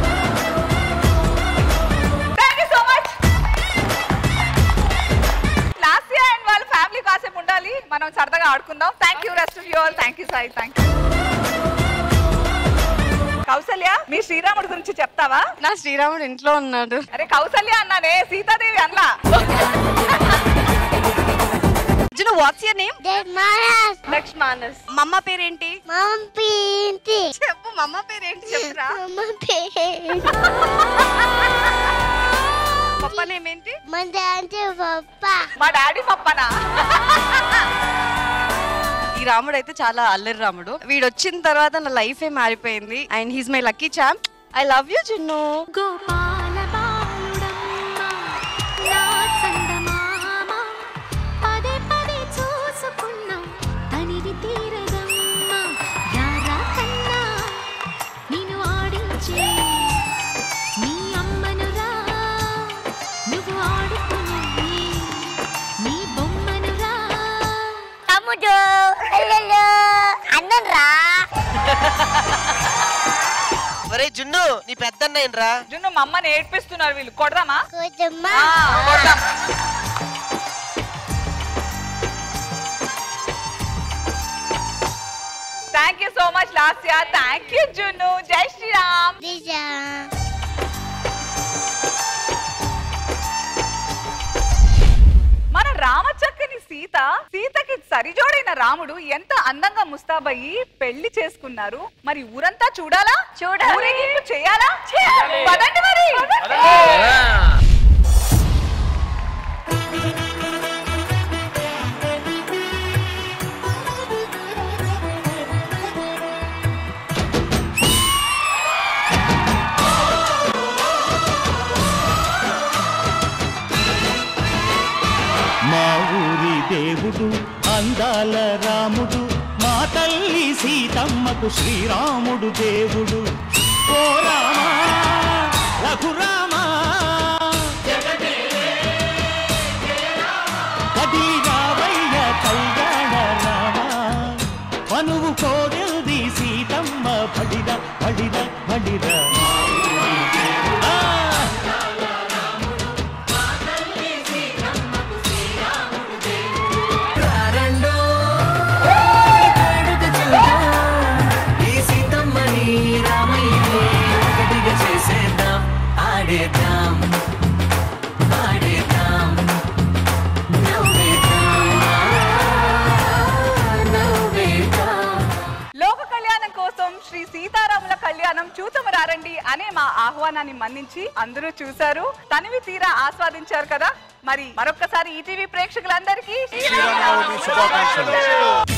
Speaker 6: thank you so much Lasya and వాళ్ళ ఫ్యామిలీ కాసేపు ఉండాలి మనం సరదాగా ఆడుకుందాం thank you rest of you all thank you Sai thank you Kausalya మీ శ్రీరాముడి గురించి చెప్తావా
Speaker 21: నా శ్రీరాముడు ఇంట్లో ఉన్నాడు
Speaker 6: అరే కౌసల్య అన్నానే సీతాదేవి అన్నా
Speaker 21: జును వాట్స్ యువర్ నేమ్ లక్ష్ మానస్ మమ్మ పేరేంటి చెప్పు మమ్మ పేరేంటి చెప్పురా పప్ప నేమ్ ఏంటి
Speaker 6: మా డాడీ పప్పనా
Speaker 21: ఈ రాముడు అయితే చాలా అల్లరి రాముడు వీడు వచ్చిన తర్వాత నా లైఫే మారిపోయింది and he's my lucky champ I love you Junnu
Speaker 3: పదే పదే చూసుకున్నాం తనివి తీరదమ్మా రారా కన్నా నేను ఆడించే నీ అమ్మను రా నువ్వు ఆడుకునే నీ బొమ్మను రా
Speaker 9: తమ్ముడు అన్నం రా
Speaker 10: ఒరే జున్ను నీ పెద్దన్నయ్యరా
Speaker 6: జున్ను మా అమ్మని ఏడ్పిస్తున్నారు వీళ్ళు కొడదామా
Speaker 9: కొడదామా
Speaker 6: కొడదాం thank you so much last year thank you Junnu జై శ్రీరామ్ మన రామచక్కని సీత సీతకి సరిజోడైన రాముడు ఎంత అందంగా ముస్తాబయ్యి పెళ్లి చేసుకున్నారు మరి ఊరంతా చూడాలా చూడాలి ఊరేగింపు చేయాలా పదండి మరి
Speaker 7: మా ఊరి దేవుడు అందాల రాముడు మా తల్లి సీతమ్మకు శ్రీరాముడు దేవుడు ఓ రామా రఘురామా కది రావయ్య కళ్యాణ రామా మనువు కోరింది సీతమ్మ బడిద బడిద బడిద ఆ
Speaker 13: రెండో వేడుక చూద్దాం. ఈ సీతమ్మని రామయ్యని ఒకటిగా చేసేద్దాం ఆడేద్దాం ఆడేద్దాం నవ్వేద్దాం నవ్వేద్దాం
Speaker 6: లోక కళ్యాణం కోసం శ్రీ సీతారాముల కళ్యాణం చూతము రారండి అనే మా ఆహ్వానాన్ని మన్నించి అందరూ చూశారు తనివి తీరా ఆస్వాదించారు కదా మరి మరొక్కసారి ఈటీవీ ప్రేక్షకులందరికీ
Speaker 13: శ్రీరామనవమి శుభాకాంక్షలు.